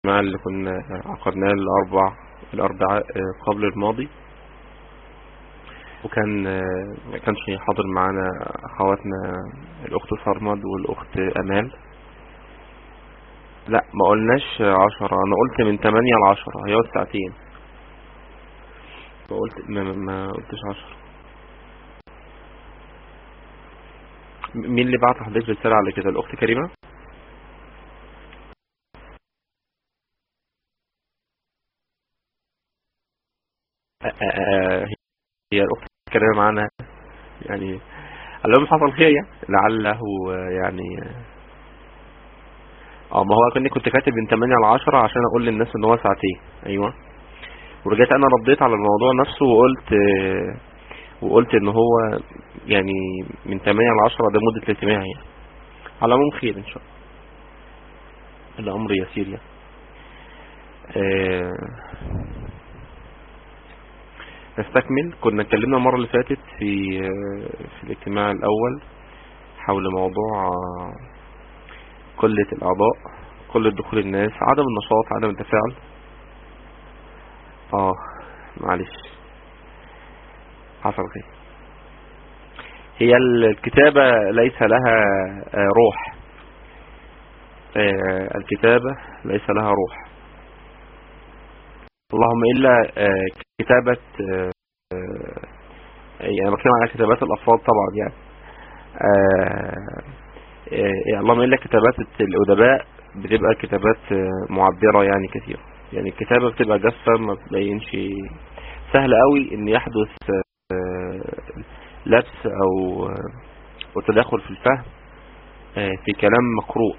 الاجتماع اللي كنا عقدناه الأربع الأربعاء قبل الماضي وكان ما كانش حاضر معانا أخواتنا الأخت صرمد والأخت أمال لا ما قلناش عشرة أنا قلت من تمانية لعشرة هيقعد ساعتين ما قلت ما, ما قلتش عشرة مين اللي بعت حضرتك رسالة على كده الأخت كريمة هي الأخت كريمة معانا يعني اللهم حصل خير يعني لعله يعني اه ما هو كنت كنت كاتب من 8 ل 10 عشان اقول للناس ان هو ساعتين ايوه ورجعت انا رديت على الموضوع نفسه وقلت وقلت ان هو يعني من 8 ل 10 ده مدة الاجتماع يعني على العموم خير ان شاء الله الامر يسير يعني آه نستكمل كنا اتكلمنا المرة اللي فاتت في في الاجتماع الاول حول موضوع قلة الاعضاء قلة دخول الناس عدم النشاط عدم التفاعل اه معلش حصل خير هي الكتابة ليس لها روح الكتابة ليس لها روح اللهم إلا كتابة يعني بتكلم على كتابات الأفراد طبعا يعني اللهم إلا كتابات الأدباء بتبقى كتابات معبرة يعني كثير يعني الكتابة بتبقى جافة ما بتبينش سهل قوي ان يحدث لبس او وتداخل في الفهم في كلام مقروء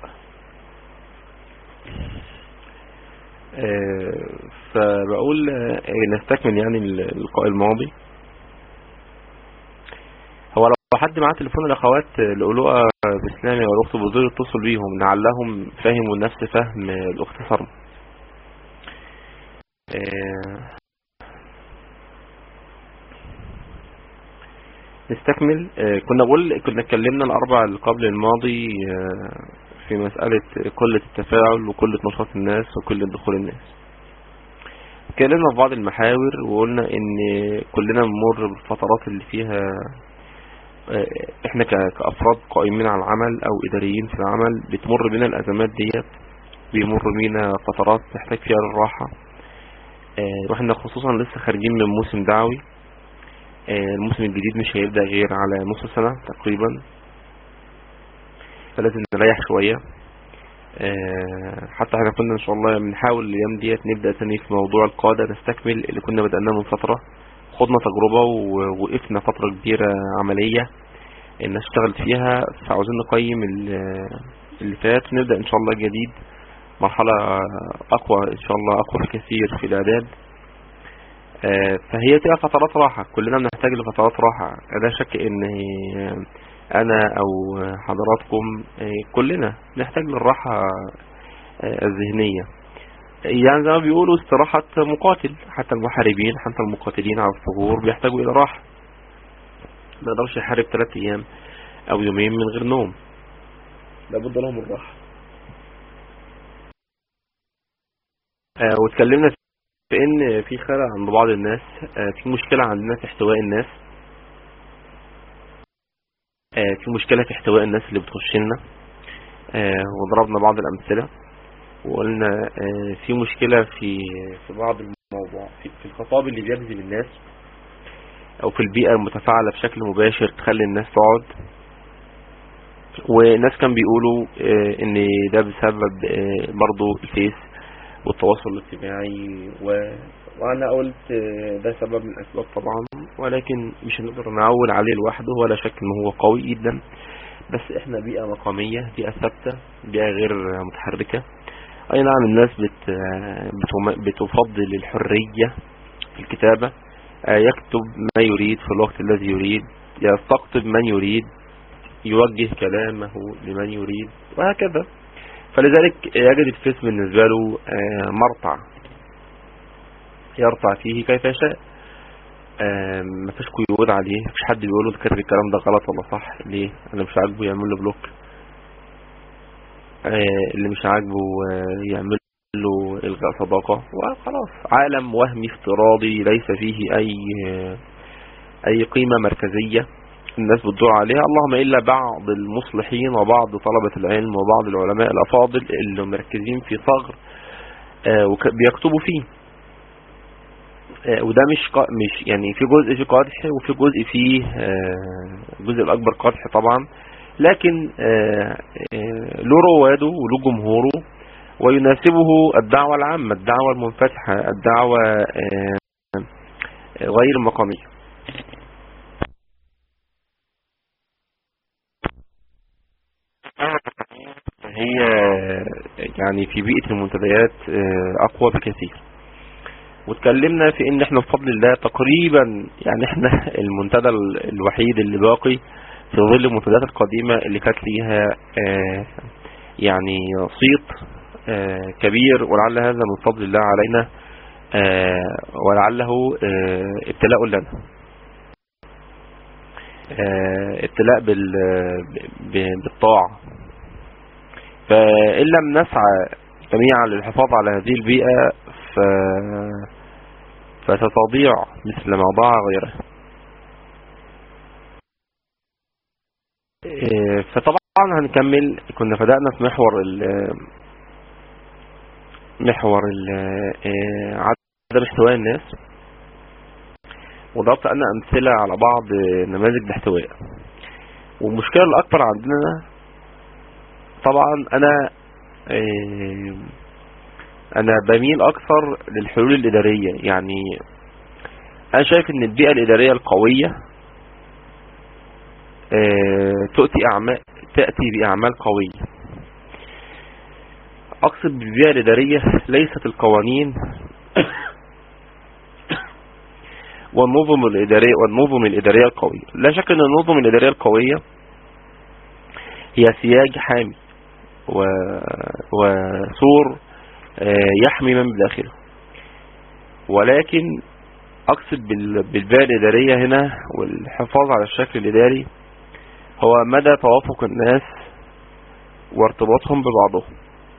فبقول نستكمل يعني اللقاء الماضي هو لو حد معاه تليفون الاخوات لؤلؤة باسلامي او الاخت بوزير اتصل بيهم لعلهم فهموا نفس فهم الاخت صرم نستكمل كنا بقول كنا اتكلمنا الاربع اللي قبل الماضي في مسألة قلة التفاعل وقلة نشاط الناس وقلة دخول الناس اتكلمنا في بعض المحاور وقلنا ان كلنا بنمر بالفترات اللي فيها احنا كأفراد قائمين على العمل او اداريين في العمل بتمر بينا الازمات ديت بيمر بينا فترات نحتاج فيها للراحة واحنا خصوصا لسه خارجين من موسم دعوي الموسم الجديد مش هيبدأ غير على نص سنة تقريبا فلازم نريح شوية حتى احنا كنا ان شاء الله بنحاول الايام ديت نبدأ تاني في موضوع القادة نستكمل اللي كنا بدأناه من فترة خدنا تجربة ووقفنا فترة كبيرة عملية الناس اشتغلت فيها فعاوزين نقيم اللي فات ونبدأ ان شاء الله جديد مرحلة اقوى ان شاء الله اقوى بكثير في الاعداد فهي تبقى فترات راحة كلنا بنحتاج لفترات راحة لا شك ان انا او حضراتكم كلنا نحتاج للراحة الذهنية يعني زي ما بيقولوا استراحة مقاتل حتى المحاربين حتى المقاتلين على الثغور بيحتاجوا الى راحة ما يقدرش يحارب ثلاث ايام او يومين من غير نوم لابد لهم الراحة واتكلمنا في ان في خلل عند بعض الناس في مشكلة عندنا في احتواء الناس في مشكلة في احتواء الناس اللي بتخش لنا وضربنا بعض الامثلة وقلنا في مشكلة في في بعض الموضوع في, في الخطاب اللي بيجذب الناس او في البيئة المتفاعلة بشكل مباشر تخلي الناس تقعد وناس كان بيقولوا ان ده بسبب برضو الفيس والتواصل الاجتماعي و... وانا قلت ده سبب من الاسباب طبعا ولكن مش هنقدر نعول عليه لوحده ولا شك ان هو قوي جدا بس احنا بيئة مقامية بيئة ثابتة بيئة غير متحركة اي نعم الناس بت... بت... بتفضل الحرية في الكتابة يكتب ما يريد في الوقت الذي يريد يستقطب من يريد يوجه كلامه لمن يريد وهكذا فلذلك يجد الفيس بالنسبة له مرتع يرتع فيه كيف يشاء مفيش قيود عليه مفيش حد بيقول له كاتب الكلام ده غلط ولا صح ليه انا مش عاجبه يعمل له بلوك اللي مش عاجبه يعمل له ملجأ صداقة وخلاص عالم وهمي افتراضي ليس فيه أي أي قيمة مركزية الناس بتدور عليها اللهم إلا بعض المصلحين وبعض طلبة العلم وبعض العلماء الأفاضل اللي مركزين في ثغر بيكتبوا فيه وده مش مش يعني في جزء في قدح وفي جزء فيه الجزء الأكبر قدح طبعا لكن له رواده وله جمهوره ويناسبه الدعوة العامة الدعوة المنفتحة الدعوة غير المقامية هي يعني في بيئة المنتديات أقوى بكثير واتكلمنا في ان احنا بفضل الله تقريبا يعني احنا المنتدى الوحيد اللي باقي في ظل المنتديات القديمة اللي كانت ليها يعني صيت كبير ولعل هذا من فضل الله علينا ولعله ابتلاء لنا ابتلاء بالطاعة فإن لم نسعى جميعا للحفاظ على هذه البيئة ف... فستضيع مثل ما ضاع غيرها فطبعا هنكمل كنا بدأنا في محور ال محور ال عدم احتواء الناس وضربت انا امثلة على بعض نماذج الاحتواء والمشكلة الاكبر عندنا طبعا انا انا بميل اكثر للحلول الادارية يعني انا شايف ان البيئة الادارية القوية تؤتي اعمال تأتي باعمال قوية اقصد بالبيئة الادارية ليست القوانين والنظم الادارية والنظم الادارية القوية لا شك ان النظم الادارية القوية هي سياج حامي و... وسور يحمي من بداخله ولكن اقصد بالبيئة الادارية هنا والحفاظ على الشكل الاداري هو مدى توافق الناس وارتباطهم ببعضهم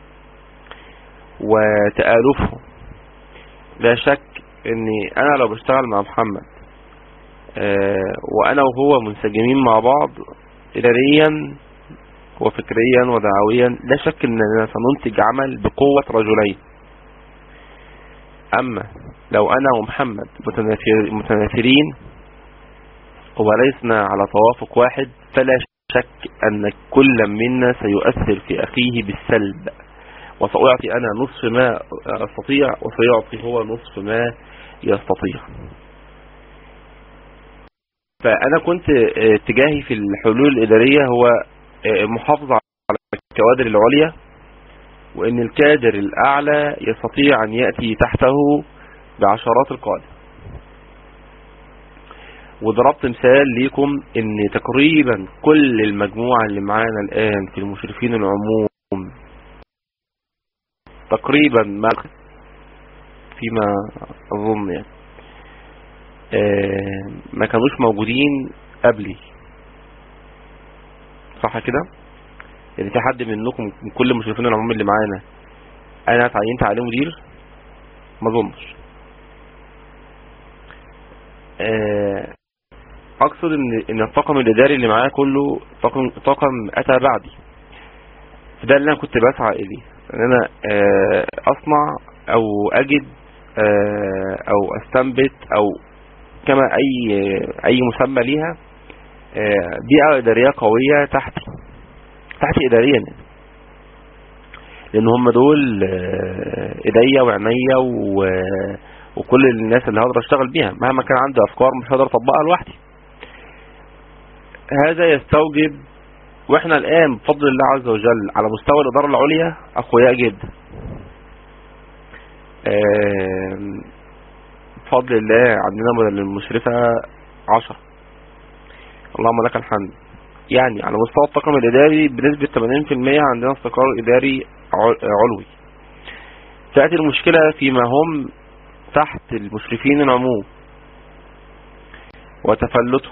وتآلفهم لا شك اني انا لو بشتغل مع محمد آه وانا وهو منسجمين مع بعض اداريا وفكريا ودعويا لا شك اننا سننتج عمل بقوة رجلين اما لو انا ومحمد متنافر متنافرين وليسنا على توافق واحد فلا شك ان كل منا سيؤثر في اخيه بالسلب وسأعطي أنا نصف ما أستطيع وسيعطي هو نصف ما يستطيع فأنا كنت اتجاهي في الحلول الإدارية هو محافظة على الكوادر العليا وأن الكادر الأعلى يستطيع أن يأتي تحته بعشرات القادة وضربت مثال ليكم أن تقريبا كل المجموعة اللي معانا الآن في المشرفين العموم تقريبا ما فيما اظن يعني آه ما كانوش موجودين قبلي صح كده يعني في حد منكم من كل المشرفين العموم اللي معانا انا اتعينت عليه مدير ما اظنش آه اقصد ان ان الطاقم الاداري اللي معايا كله طاقم طاقم اتى بعدي فده اللي انا كنت بسعى اليه ان انا اصنع او اجد او استنبت او كما اي اي مسمى ليها بيئة ادارية قوية تحتي تحتي اداريا لان هم دول ايديا وعينيا وكل الناس اللي هقدر اشتغل بيها مهما كان عندي افكار مش هقدر اطبقها لوحدي هذا يستوجب واحنا الان بفضل الله عز وجل على مستوى الادارة العليا اقوياء جدا بفضل الله عندنا بدل المشرفة عشرة اللهم لك الحمد يعني على مستوى الطاقم الاداري بنسبة 80% عندنا استقرار اداري علوي تأتي المشكلة فيما هم تحت المشرفين العموم وتفلتهم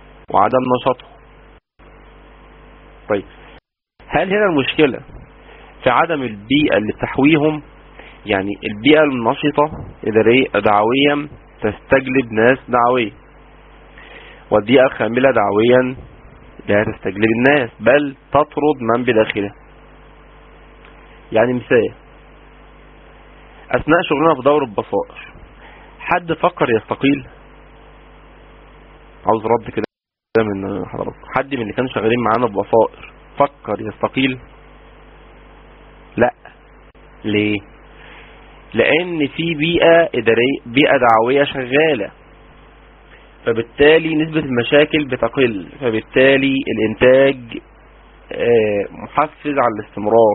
وعدم نشاطهم طيب هل هنا المشكلة في عدم البيئة اللي تحويهم يعني البيئة النشطة اللي تحويهم يعني البيئة النشطة إدارية دعويا تستجلب ناس دعوية والبيئة الخاملة دعويا لا تستجلب الناس بل تطرد من بداخلها يعني مثال أثناء شغلنا في دورة بصائر حد فكر يستقيل عاوز رد كده من حضرتك حد من اللي كانوا شغالين معانا في بصائر فكر يستقيل لا ليه لان في بيئة ادارية بيئة دعوية شغالة فبالتالي نسبة المشاكل بتقل فبالتالي الانتاج آه، محفز على الاستمرار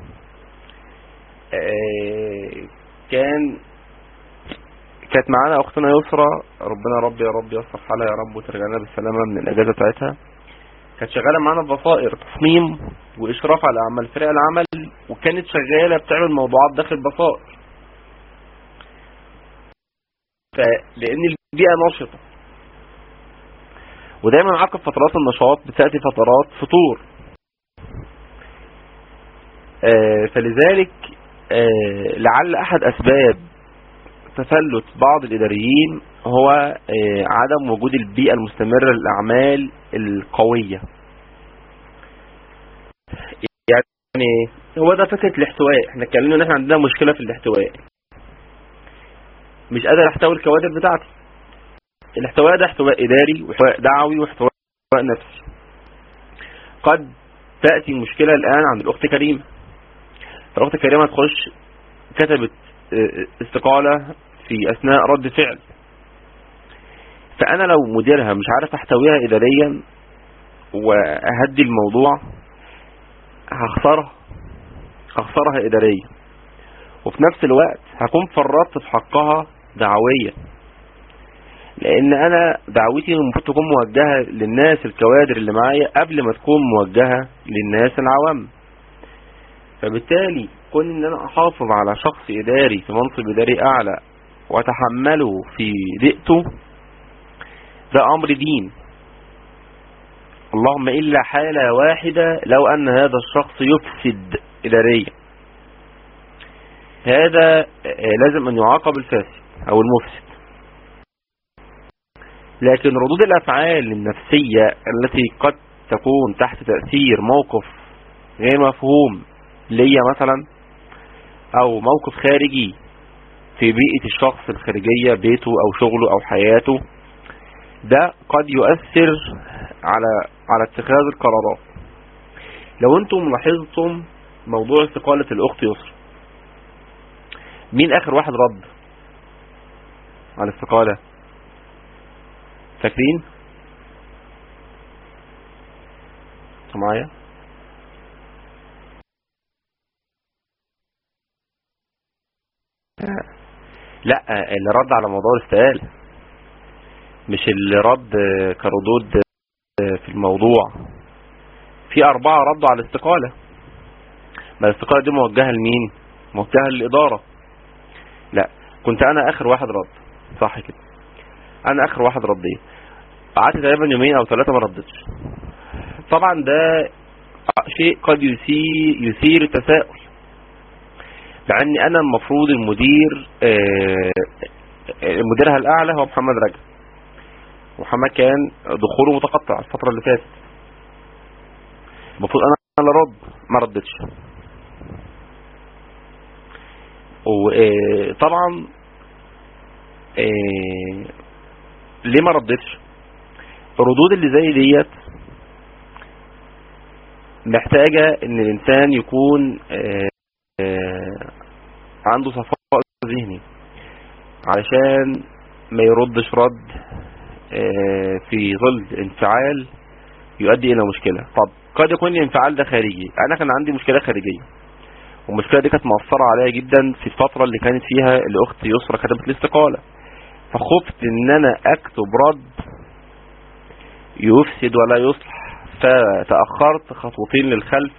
آه، كان كانت معانا اختنا يسرى ربنا رب يا رب يصلح حالها يا رب وترجع لنا بالسلامه من الاجازه بتاعتها كانت شغاله معانا بصائر تصميم واشراف على اعمال فرق العمل وكانت شغاله بتعمل موضوعات داخل بصائر فلان البيئه نشطه ودايما عقب فترات النشاط بتاتي فترات فتور آه فلذلك آه لعل احد اسباب تفلت بعض الإداريين هو آه، عدم وجود البيئة المستمرة للأعمال القوية يعني هو ده فكرة الاحتواء احنا اتكلمنا ان احنا عندنا مشكلة في الاحتواء مش قادر احتوي الكوادر بتاعتي الاحتواء ده احتواء اداري واحتواء دعوي واحتواء نفسي قد تأتي مشكلة الآن عند الأخت كريمة الأخت كريمة تخش كتبت استقالة في اثناء رد فعل فانا لو مديرها مش عارف احتويها اداريا واهدي الموضوع هخسرها هخسرها اداريا وفي نفس الوقت هكون فرطت في حقها دعويا لان انا دعوتي المفروض تكون موجهة للناس الكوادر اللي معايا قبل ما تكون موجهة للناس العوام فبالتالي كون ان انا احافظ على شخص اداري في منصب اداري اعلى واتحمله في بيئته ده امر دين اللهم الا حالة واحدة لو ان هذا الشخص يفسد اداريا هذا لازم ان يعاقب الفاسد او المفسد لكن ردود الافعال النفسية التي قد تكون تحت تأثير موقف غير مفهوم ليا مثلا او موقف خارجي في بيئة الشخص الخارجية بيته او شغله او حياته ده قد يؤثر على على اتخاذ القرارات لو انتم لاحظتم موضوع استقالة الاخت يسر مين اخر واحد رد على الاستقالة فاكرين معايا لا اللي رد على موضوع الاستقالة مش اللي رد كردود في الموضوع في أربعة ردوا على الاستقالة ما الاستقالة دي موجهة لمين موجهة للإدارة لا كنت أنا آخر واحد رد صح كده أنا آخر واحد رديت قعدت تقريبا يومين أو ثلاثة ما ردتش طبعا ده شيء قد يثير يثير تساؤل مع ان انا المفروض المدير مديرها الاعلى هو محمد رجب محمد كان دخوله متقطع الفترة اللي فاتت المفروض انا اللي رد ما ردتش وطبعا ليه ما ردتش الردود اللي زي ديت محتاجة ان الانسان يكون عنده صفاء ذهني علشان ما يردش رد في ظل انفعال يؤدي الى مشكلة طب قد يكون الانفعال ده خارجي انا كان عندي مشكلة خارجية والمشكلة دي كانت مؤثرة عليا جدا في الفترة اللي كانت فيها الاخت يسرى كتبت الاستقالة فخفت ان انا اكتب رد يفسد ولا يصلح فتأخرت خطوتين للخلف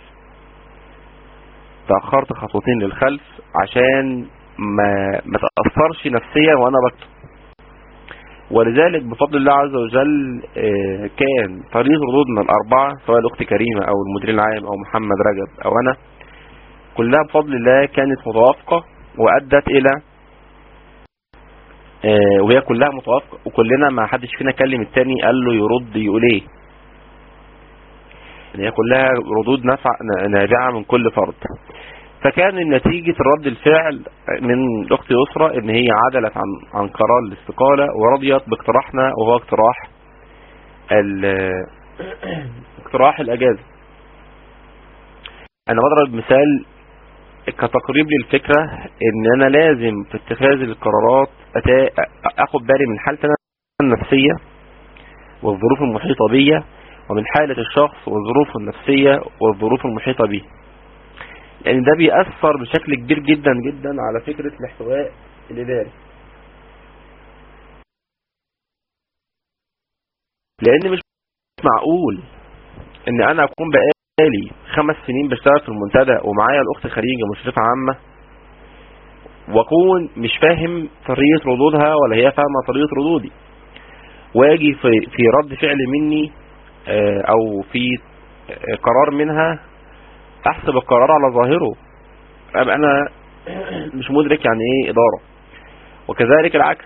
تأخرت خطوتين للخلف عشان ما ما تأثرش نفسيا وانا بكتب ولذلك بفضل الله عز وجل كان طريق ردودنا الأربعة سواء الأخت كريمة أو المدير العام أو محمد رجب أو أنا كلها بفضل الله كانت متوافقة وأدت إلى آه، وهي كلها متوافقة وكلنا ما حدش فينا كلم التاني قال له يرد يقول ايه هي كلها ردود نفع نابعة من كل فرد فكان نتيجة رد الفعل من الأخت يسرى إن هي عدلت عن عن قرار الاستقالة ورضيت باقتراحنا وهو اقتراح اقتراح الأجازة أنا بضرب مثال كتقريب للفكرة إن أنا لازم في اتخاذ القرارات أخد بالي من حالتي النفسية والظروف المحيطة بي ومن حالة الشخص والظروف النفسية والظروف المحيطة به لان ده بيأثر بشكل كبير جدا جدا على فكرة الاحتواء الاداري لان مش معقول ان انا اكون بقالي خمس سنين بشتغل في المنتدى ومعايا الاخت خريجة مشرفة عامة واكون مش فاهم طريقة ردودها ولا هي فاهمة طريقة ردودي واجي في, في رد فعل مني آه، او في قرار منها احسب القرار على ظاهره ابقى انا مش مدرك يعني ايه ادارة وكذلك العكس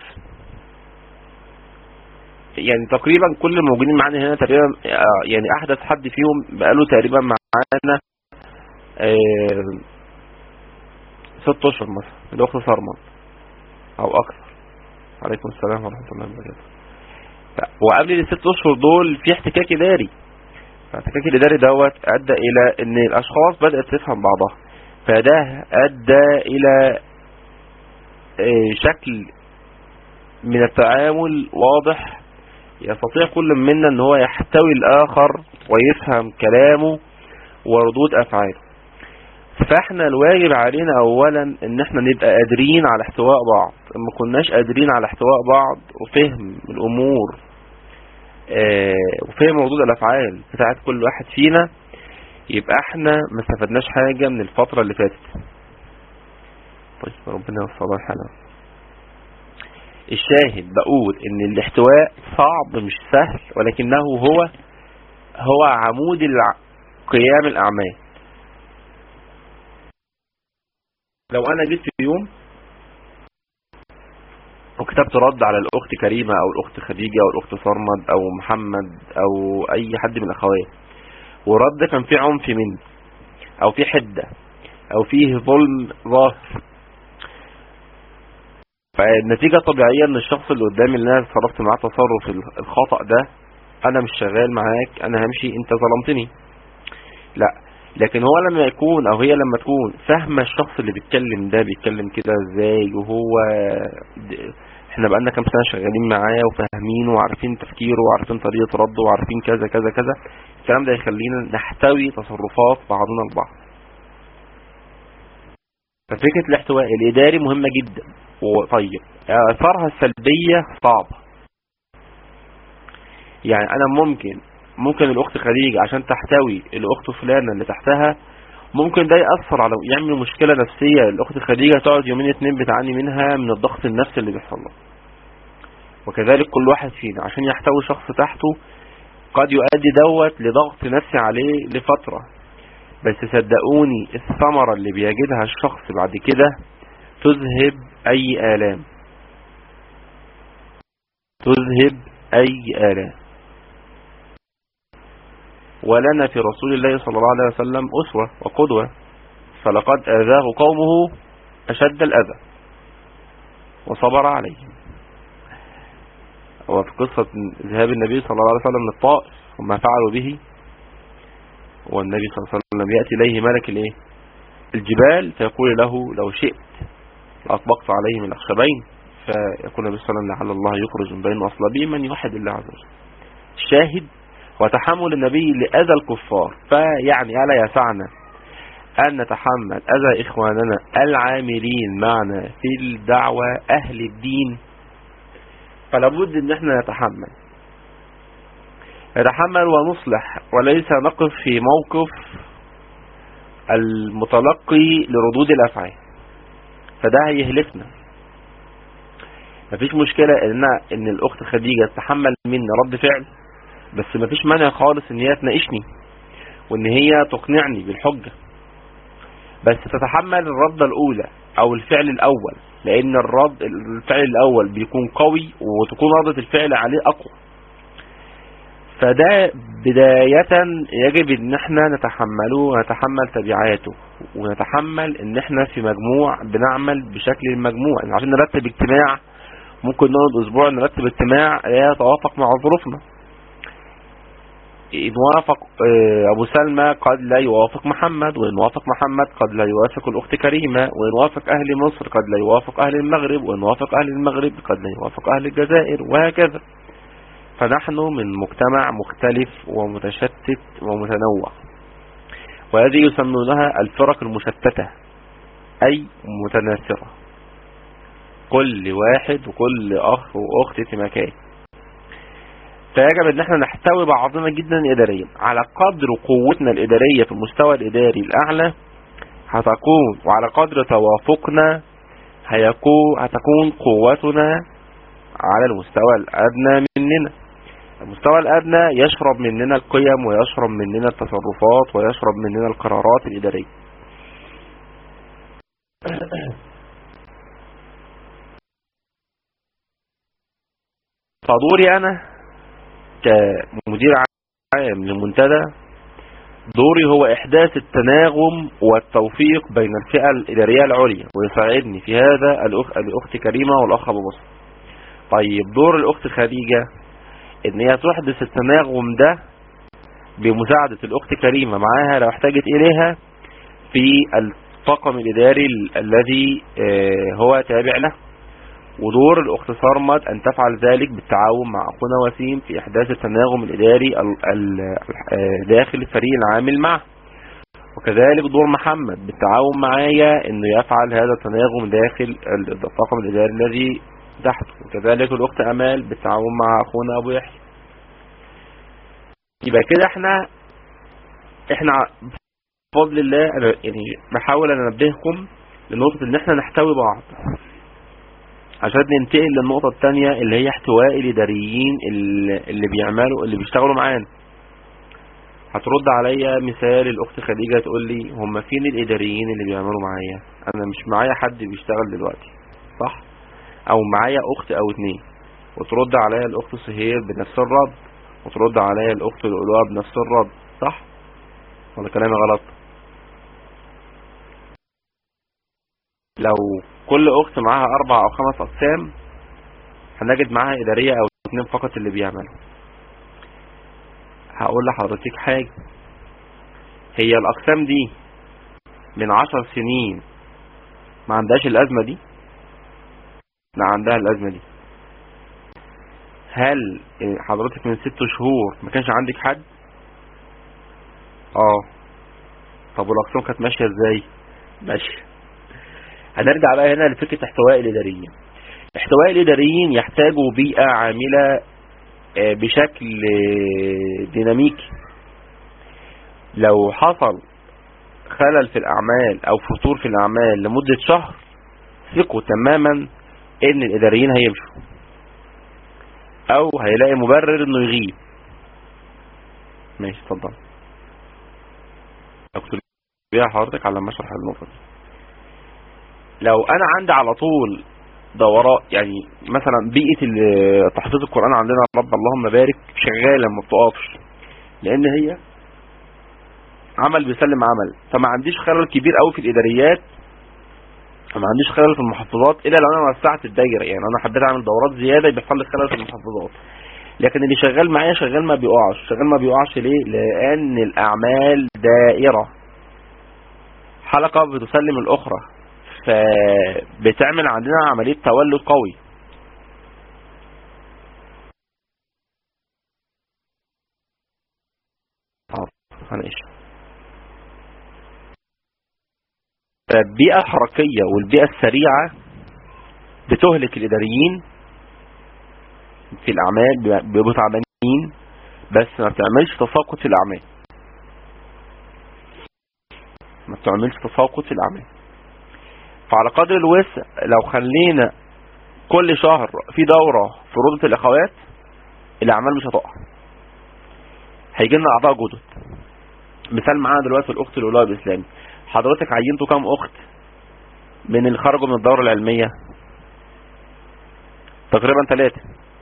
يعني تقريبا كل الموجودين معانا هنا تقريبا آه، يعني احدث حد فيهم بقاله تقريبا معانا آه، ست اشهر مثلا الوقت صرمت او اكثر عليكم السلام ورحمة الله وبركاته وقبل الست اشهر دول في احتكاك اداري فالاحتكاك الاداري دوت ادى الى ان الاشخاص بدأت تفهم بعضها فده ادى الى آه، شكل من التعامل واضح يستطيع كل منا ان هو يحتوي الاخر ويفهم كلامه وردود افعاله فاحنا الواجب علينا اولا ان احنا نبقى قادرين على احتواء بعض ما كناش قادرين على احتواء بعض وفهم الامور اه وفهم ردود الافعال بتاعت كل واحد فينا يبقى احنا ما استفدناش حاجة من الفترة اللي فاتت طيب ربنا يوفق الحال الشاهد بقول ان الاحتواء صعب مش سهل ولكنه هو هو عمود قيام الاعمال لو انا جيت في يوم وكتبت رد على الاخت كريمة او الاخت خديجة او الاخت صرمد او محمد او اي حد من الاخوات ورد كان فيه عنف مني او فيه حدة او فيه ظلم ظاهر فالنتيجة طبيعية ان الشخص اللي قدامي اللي انا تصرفت معاه تصرف الخطأ ده انا مش شغال معاك انا همشي انت ظلمتني لا لكن هو لما يكون او هي لما تكون فاهمة الشخص اللي بيتكلم ده بيتكلم كده ازاي وهو احنا بقالنا كام سنة شغالين معاه وفاهمينه وعارفين تفكيره وعارفين طريقة رده وعارفين كذا كذا كذا الكلام ده يخلينا نحتوي تصرفات بعضنا البعض ففكرة الاحتواء الاداري مهمة جدا وطيب اثارها السلبية صعبة يعني انا ممكن ممكن الاخت خديجة عشان تحتوي الاخت فلانة اللي تحتها ممكن ده يأثر على يعمل مشكلة نفسية الاخت خديجة تقعد يومين اتنين بتعاني منها من الضغط النفسي اللي بيحصل لها وكذلك كل واحد فينا عشان يحتوي شخص تحته قد يؤدي دوت لضغط نفسي عليه لفترة بس صدقوني الثمرة اللي بيجدها الشخص بعد كده تذهب اي آلام تذهب اي آلام ولنا في رسول الله صلى الله عليه وسلم أسوة وقدوة فلقد آذاه قومه أشد الأذى وصبر عليهم وفي قصة ذهاب النبي صلى الله عليه وسلم للطائف وما فعلوا به والنبي صلى الله عليه وسلم يأتي إليه ملك الايه الجبال فيقول له لو شئت لأطبقت عليهم الأخشبين فيقول النبي صلى الله عليه وسلم لعل الله يخرج من بين أصلابهم من يوحد الله عز وجل الشاهد وتحمل النبي لأذى الكفار فيعني ألا يسعنا أن نتحمل أذى إخواننا العاملين معنا في الدعوة أهل الدين فلابد أن احنا نتحمل نتحمل ونصلح وليس نقف في موقف المتلقي لردود الأفعال فده هيهلكنا مفيش مشكلة ان, إن الأخت خديجة تتحمل مني رد فعل بس مفيش مانع خالص ان هي تناقشني وان هي تقنعني بالحجة بس تتحمل الردة الاولى او الفعل الاول لان الرد الفعل الاول بيكون قوي وتكون ردة الفعل عليه اقوى فده بداية يجب ان احنا نتحمله ونتحمل تبعاته ونتحمل ان احنا في مجموع بنعمل بشكل المجموع يعني عشان نرتب اجتماع ممكن نقعد اسبوع نرتب اجتماع لا يتوافق مع ظروفنا إن وافق آه، أبو سلمى قد لا يوافق محمد وإن وافق محمد قد لا يوافق الأخت كريمة وإن وافق أهل مصر قد لا يوافق أهل المغرب وإن وافق أهل المغرب قد لا يوافق أهل الجزائر وهكذا فنحن من مجتمع مختلف ومتشتت ومتنوع وهذه يسمونها الفرق المشتتة أي متناثرة كل واحد وكل أخ وأخت في مكان فيجب ان احنا نحتوي بعضنا جدا اداريا على قدر قوتنا الادارية في المستوى الاداري الاعلى هتكون وعلى قدر توافقنا هيكون هتكون قوتنا على المستوى الادنى مننا المستوى الادنى يشرب مننا القيم ويشرب مننا التصرفات ويشرب مننا القرارات الادارية فدوري انا كمدير عام للمنتدى دوري هو احداث التناغم والتوفيق بين الفئة الادارية العليا ويساعدني في هذا الاخ الاخت كريمة والاخ ابو بصر طيب دور الاخت خديجة ان هي تحدث التناغم ده بمساعدة الاخت كريمة معاها لو احتاجت اليها في الطاقم الاداري ال- الذي آه، هو تابع له ودور الاخت صرمد ان تفعل ذلك بالتعاون مع اخونا وسيم في احداث التناغم الاداري ال- ال- آه، داخل الفريق العامل معه وكذلك دور محمد بالتعاون معايا انه يفعل هذا التناغم داخل ال- الطاقم الاداري الذي تحته وكذلك الاخت امال بالتعاون مع اخونا ابو يحيى يبقى كده احنا احنا بفضل الله انا يعني بحاول ان انبهكم لنقطة ان احنا نحتوي بعض عشان ننتقل للنقطة التانية اللي هي احتواء الاداريين اللي اللي بيعملوا اللي بيشتغلوا معانا هترد عليا مثال الاخت خديجة تقول لي هم فين الاداريين اللي بيعملوا معايا انا مش معايا حد بيشتغل دلوقتي صح او معايا اخت او اتنين وترد عليا الاخت سهير بنفس الرد وترد عليا الاخت القلوة بنفس الرد صح ولا كلامي غلط لو كل اخت معاها اربع او خمس اقسام هنجد معاها ادارية او اتنين فقط اللي بيعملوا هقول لحضرتك حاجة هي الاقسام دي من عشر سنين ما عندهاش الازمة دي لا عندها الازمة دي هل حضرتك من ست شهور ما كانش عندك حد اه طب والاقسام كانت ماشية ازاي ماشية هنرجع بقى هنا لفكرة احتواء الاداريين احتواء الاداريين يحتاجوا بيئة عاملة آه، بشكل آه، ديناميكي لو حصل خلل في الاعمال او فتور في الاعمال لمدة شهر ثقوا تماما ان الاداريين هيمشوا او هيلاقي مبرر انه يغيب ماشي اتفضل اكتب بيها حضرتك على ما اشرح النقطة دي لو انا عندي على طول دورات يعني مثلا بيئة ال- تحفيظ القرآن عندنا رب اللهم بارك شغالة ما بتقفش لان هي عمل بيسلم عمل فما عنديش خلل كبير قوي في الاداريات ما عنديش خلل في المحفظات الا لو انا وسعت الدايره يعني انا حبيت اعمل دورات زياده بيحصل لي خلل في المحفظات لكن اللي شغال معايا شغال ما بيقعش شغال ما بيقعش ليه لان الاعمال دائره حلقه بتسلم الاخرى فبتعمل عندنا عمليه تولد قوي حاضر هنعيش البيئة الحركية والبيئة السريعة بتهلك الإداريين في الأعمال بيبقوا تعبانين بس ما بتعملش تساقط في الأعمال ما بتعملش تساقط في الأعمال فعلى قدر الوسع لو خلينا كل شهر في دورة في روضة الأخوات الأعمال مش هتقع هيجي لنا أعضاء جدد مثال معانا دلوقتي الأخت الأولى الإسلامي حضرتك عينتوا كام اخت من اللي خرجوا من الدورة العلمية تقريبا ثلاثة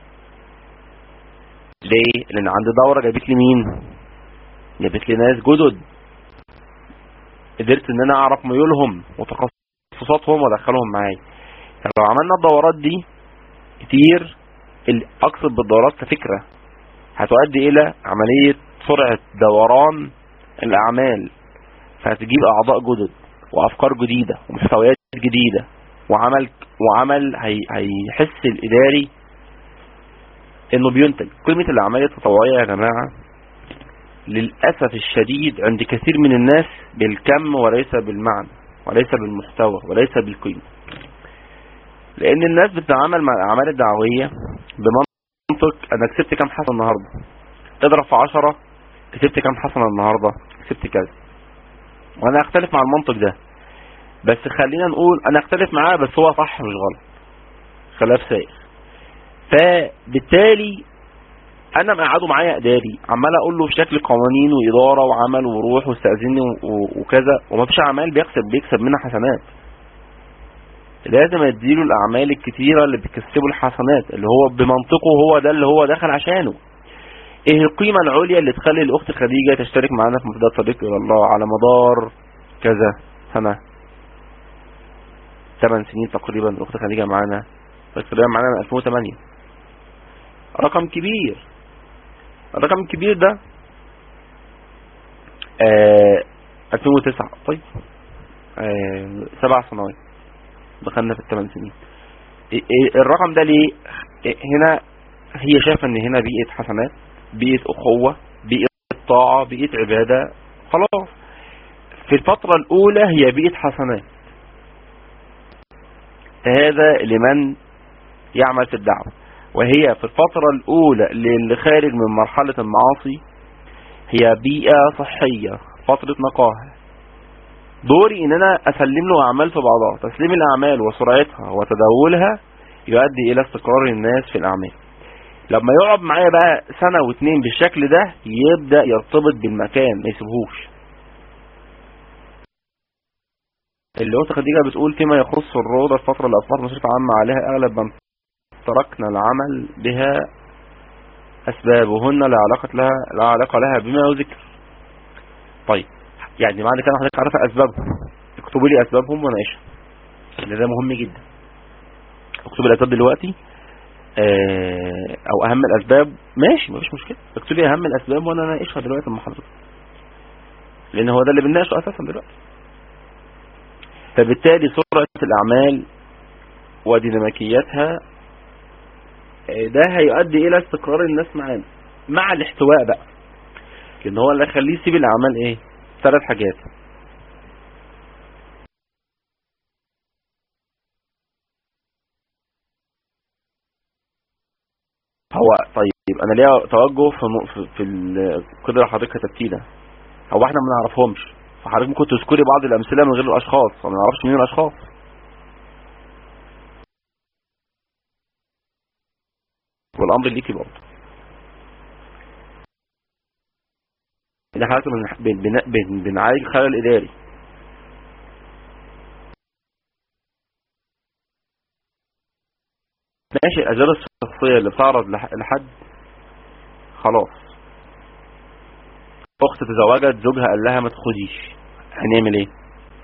ليه لان عندي دورة جابت لي مين جابت لي ناس جدد قدرت ان انا اعرف ميولهم وتخصصاتهم وادخلهم معايا فلو عملنا الدورات دي كتير اقصد بالدورات كفكرة هتؤدي الى عملية سرعة دوران الاعمال فهتجيب اعضاء جدد وافكار جديدة ومحتويات جديدة وعمل وعمل هي هيحس الاداري انه بينتج قيمة الاعمال التطوعية يا جماعة للأسف الشديد عند كثير من الناس بالكم وليس بالمعنى وليس بالمحتوى وليس بالقيمة لان الناس بتتعامل مع الاعمال الدعوية بمنطق انا كسبت كام حسنة النهاردة اضرب في عشرة كسبت كام حسنة النهاردة كسبت كذا وانا اختلف مع المنطق ده بس خلينا نقول انا اختلف معاه بس هو صح مش غلط خلاف سائر فبالتالي انا مقعده معايا اداري عمال اقول له بشكل قوانين واداره وعمل وروح واستاذني وكذا وما فيش اعمال بيكسب بيكسب منها حسنات لازم اديله الاعمال الكتيره اللي بتكسبه الحسنات اللي هو بمنطقه هو ده اللي هو دخل عشانه ايه القيمه العليا اللي تخلي الاخت خديجه تشترك معانا في مفيدات طريق الى الله على مدار كذا سنه 8 سنين تقريبا الاخت خديجه معانا تقريبا معانا من 2008 رقم كبير الرقم الكبير ده آه 2009 طيب آه سبع سنوات دخلنا في الثمان سنين الرقم ده ليه هنا هي شايفه ان هنا بيئه حسنات بيئه اخوه بيئه طاعه بيئه عباده خلاص في الفتره الاولى هي بيئه حسنات هذا لمن يعمل في الدعوه وهي في الفترة الأولى اللي خارج من مرحلة المعاصي هي بيئة صحية فترة نقاهة دوري ان انا اسلم له اعمال في بعضها تسليم الاعمال وسرعتها وتداولها يؤدي الى استقرار الناس في الاعمال لما يقعد معايا بقى سنة واتنين بالشكل ده يبدأ يرتبط بالمكان ما يسيبهوش اللي هو خديجة بتقول فيما يخص الروضة الفترة اللي أصبحت مصرفة عامة عليها أغلب من تركنا العمل بها أسبابهن لا علاقة لها لا علاقة لها بما يذكر طيب يعني معنى كده حضرتك عارفة أسبابهم اكتبوا لي أسبابهم ونعيشها لأن ده مهم جدا اكتبوا الأسباب دلوقتي اه أو أهم الأسباب ماشي مفيش مشكلة اكتبوا لي أهم الأسباب وأنا ناقشها دلوقتي مع حضرتك لأن هو ده اللي بنناقشه أساسا دلوقتي فبالتالي سرعة الأعمال وديناميكيتها ده هيؤدي الى استقرار الناس معانا مع الاحتواء بقى لان هو اللي يخليه يسيب الاعمال ايه ثلاث حاجات هو طيب انا ليا توجه في في, في القدره اللي حضرتك كتبتيه هو احنا ما نعرفهمش فحضرتك ممكن تذكري بعض الامثله من غير الاشخاص ما نعرفش مين الاشخاص والامر ليكي برضه ده حضرتك بنعالج الخلل الاداري ماشي الاسباب الشخصيه اللي بتعرض لحد خلاص اخت تزوجت زوجها قال لها ما تخديش هنعمل ايه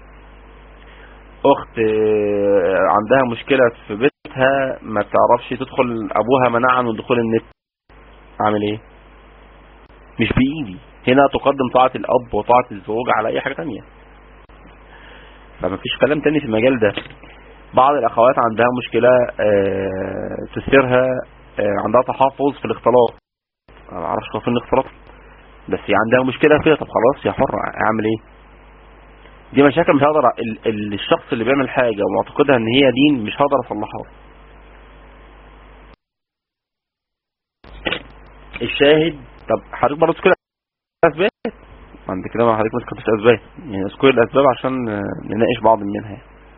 اخت عندها مشكلة في بيتها ما بتعرفش تدخل ابوها منعها من دخول النت اعمل ايه مش بايدي هنا تقدم طاعة الاب وطاعة الزوج على اي حاجة تانية فما فيش كلام تاني في المجال ده بعض الاخوات عندها مشكلة تسيرها عندها تحفظ في الاختلاط ما اعرفش فين الاختلاط بس هي عندها مشكلة فيها طب خلاص يا حر اعمل ايه دي مشاكل مش هقدر الشخص اللي بيعمل حاجة ومعتقدها ان هي دين مش هقدر اصلحها الشاهد طب حضرتك برضه تذكر اسباب عند كده ما حضرتك ما ذكرتش اسباب يعني اذكر الاسباب عشان نناقش بعض منها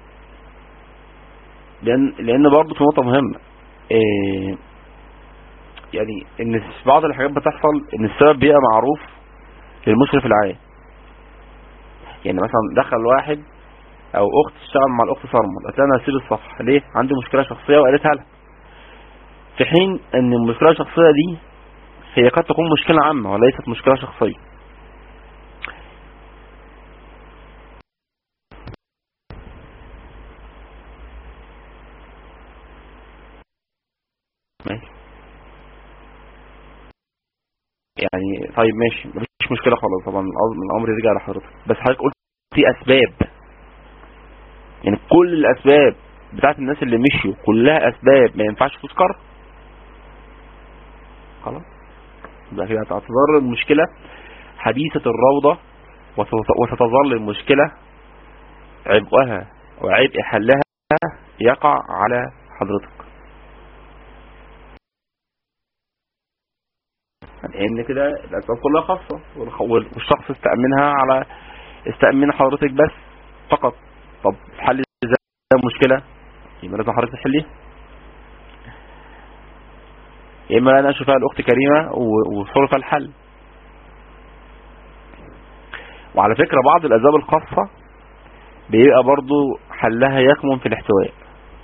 لان لان برضه في نقطه مهمه إيه يعني ان في بعض الحاجات بتحصل ان السبب بيبقى معروف للمشرف العام يعني مثلا دخل واحد او اخت تشتغل مع الاخت صرمد قالت لها انا هسيب الصفحه ليه عندي مشكله شخصيه وقالتها لها في حين ان المشكله الشخصيه دي هي قد تكون مشكله عامه وليست مشكله شخصيه ماشي يعني طيب ماشي مفيش مشكله خلاص طبعا الأمر- الامر يرجع لحضرتك بس حضرتك قلت في اسباب يعني كل الاسباب بتاعت الناس اللي مشيوا كلها اسباب ما ينفعش تذكر خلاص يبقى كده هتظل المشكله حديثه الروضه وتت- وستظل المشكله عبئها وعبء حلها يقع على حضرتك لان كده الاسباب كلها خاصه والخ- والشخص استأمنها على استأمن حضرتك بس فقط طب حل ازاي المشكله يبقى لازم حضرتك تحليها يا اما انا اشوفها الاخت كريمه و- وصرف الحل وعلى فكره بعض الاسباب الخاصه بيبقى برضو حلها يكمن في الاحتواء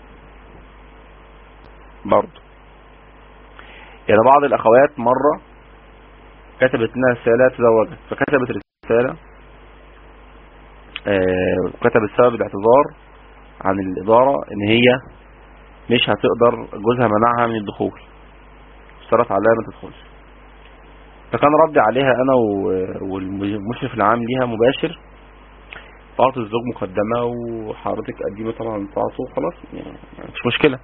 برضو يعني بعض الاخوات مره كتبت لنا رساله تزوجت فكتبت رساله آه، وكتبت سبب الاعتذار عن الإدارة إن هي مش هتقدر جوزها منعها من الدخول اشترط عليها ما تدخلش فكان ردي عليها أنا و- والمشرف العام ليها مباشر طاعة الزوج مقدمة وحضرتك قديمة طبعا طاعته وخلاص يعني مش مشكلة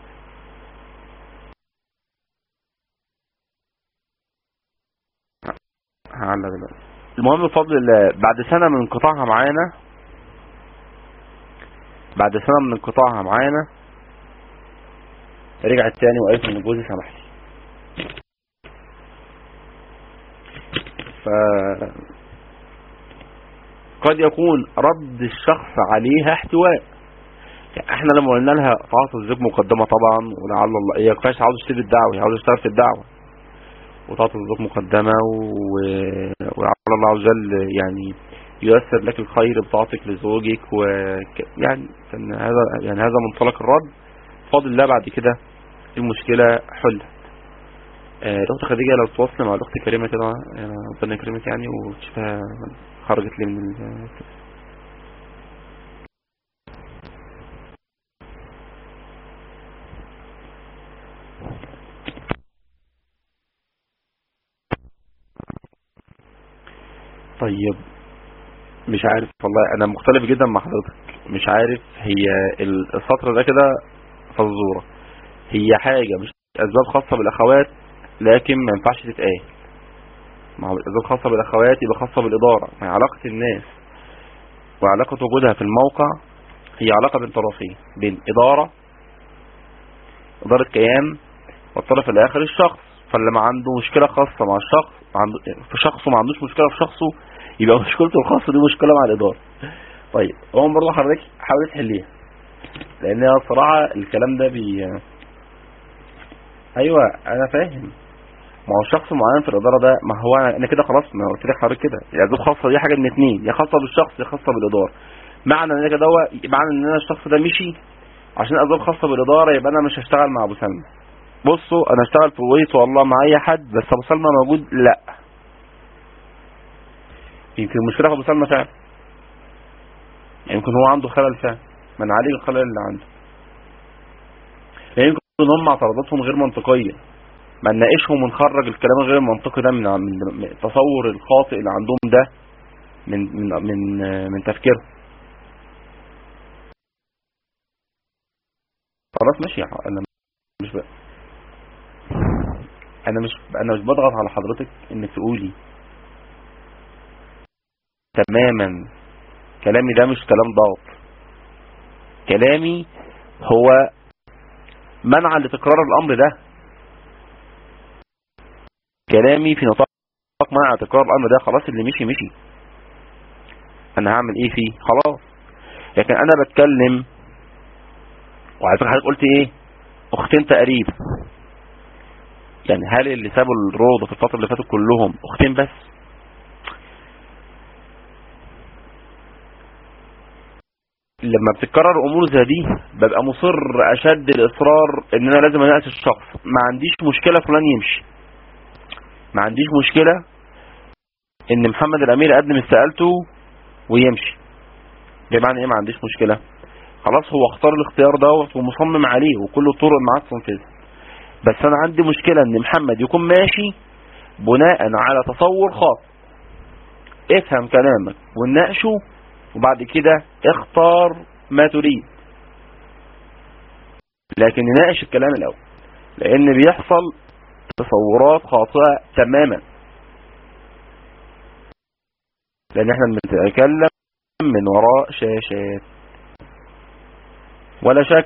هعلق دلوقتي المهم بفضل الله بعد سنة من انقطاعها معانا بعد سنة من انقطاعها معانا رجعت تاني وقالت ان جوزي سمح لي ف قد يكون رد الشخص عليها احتواء يعني احنا لما قلنا لها طاعة الزوج مقدمة طبعا ولعل الله هي كفاية عاوز تشتري الدعوة هي عاوز تشتغل في الدعوة وطاعة الزوج مقدمة و... ولعل الله عز وجل يعني ييسر لك الخير بطاعتك لزوجك و يعني كان هذا يعني هذا منطلق الرد فاضل الله بعد كده المشكلة حلت آه، الأخت خديجة لو تواصل مع الأخت كريمة كده آه، ربنا يكرمك يعني وتشوفها خرجت لي من ال طيب مش عارف والله انا مختلف جدا مع حضرتك مش عارف هي ال- السطر ده كده فزوره هي حاجه مش اسباب خاصه بالاخوات لكن ما ينفعش تتقال ما هو الاسباب خاصه بالاخوات يبقى خاصه بالاداره ما هي علاقه الناس وعلاقه وجودها في الموقع هي علاقه بين طرفين بين اداره اداره كيان والطرف الاخر الشخص فاللي ما عنده مشكله خاصه مع الشخص عنده في شخصه ما عندوش مشكله في شخصه يبقى مشكلته الخاصه دي مشكله مع الاداره طيب هو برضه حضرتك حاول تحليها لان هي الصراحه الكلام ده بي ايوه انا فاهم ما هو شخص معين في الاداره ده ما هو انا كده خلاص ما قلت لك حضرتك كده الاسباب خاصه دي حاجه من اتنين يا خاصه بالشخص يا خاصه بالاداره معنى ان انا كده هو معنى ان انا الشخص ده مشي عشان اسباب خاصه بالاداره يبقى انا مش هشتغل مع ابو سلمى بصوا انا اشتغل في الويت والله مع اي حد بس ابو سلمى موجود لا يمكن المشكله في ابو سلمى فعلا يمكن هو عنده خلل فعلا ما نعالج الخلل اللي عنده يمكن هم اعتراضاتهم غير منطقيه ما نناقشهم ونخرج الكلام الغير منطقي ده من من من التصور الخاطئ اللي عندهم ده من من من من تفكيرهم خلاص ماشي يا ح- انا مش ب... انا مش انا مش بضغط على حضرتك انك تقولي تماما كلامي ده مش كلام ضغط كلامي هو منع لتكرار الامر ده كلامي في نطاق منع تكرار الامر ده خلاص اللي مشي مشي انا هعمل ايه فيه خلاص لكن انا بتكلم وعلى فكره حضرتك قلت ايه اختين تقريبا يعني هل اللي سابوا الروضه في الفتره اللي فاتت كلهم اختين بس لما بتتكرر امور زي دي ببقى مصر اشد الاصرار ان انا لازم اناقش الشخص ما عنديش مشكله فلان يمشي ما عنديش مشكله ان محمد الامير قدم استقالته ويمشي بمعنى ايه ما عنديش مشكله خلاص هو اختار الاختيار دوت ومصمم عليه وكل الطرق معاه تنفذ بس انا عندي مشكله ان محمد يكون ماشي بناء على تصور خاص افهم كلامك ونناقشه وبعد كده اختار ما تريد لكن نناقش الكلام الاول لان بيحصل تصورات خاطئة تماما لان احنا بنتكلم من وراء شاشات ولا شك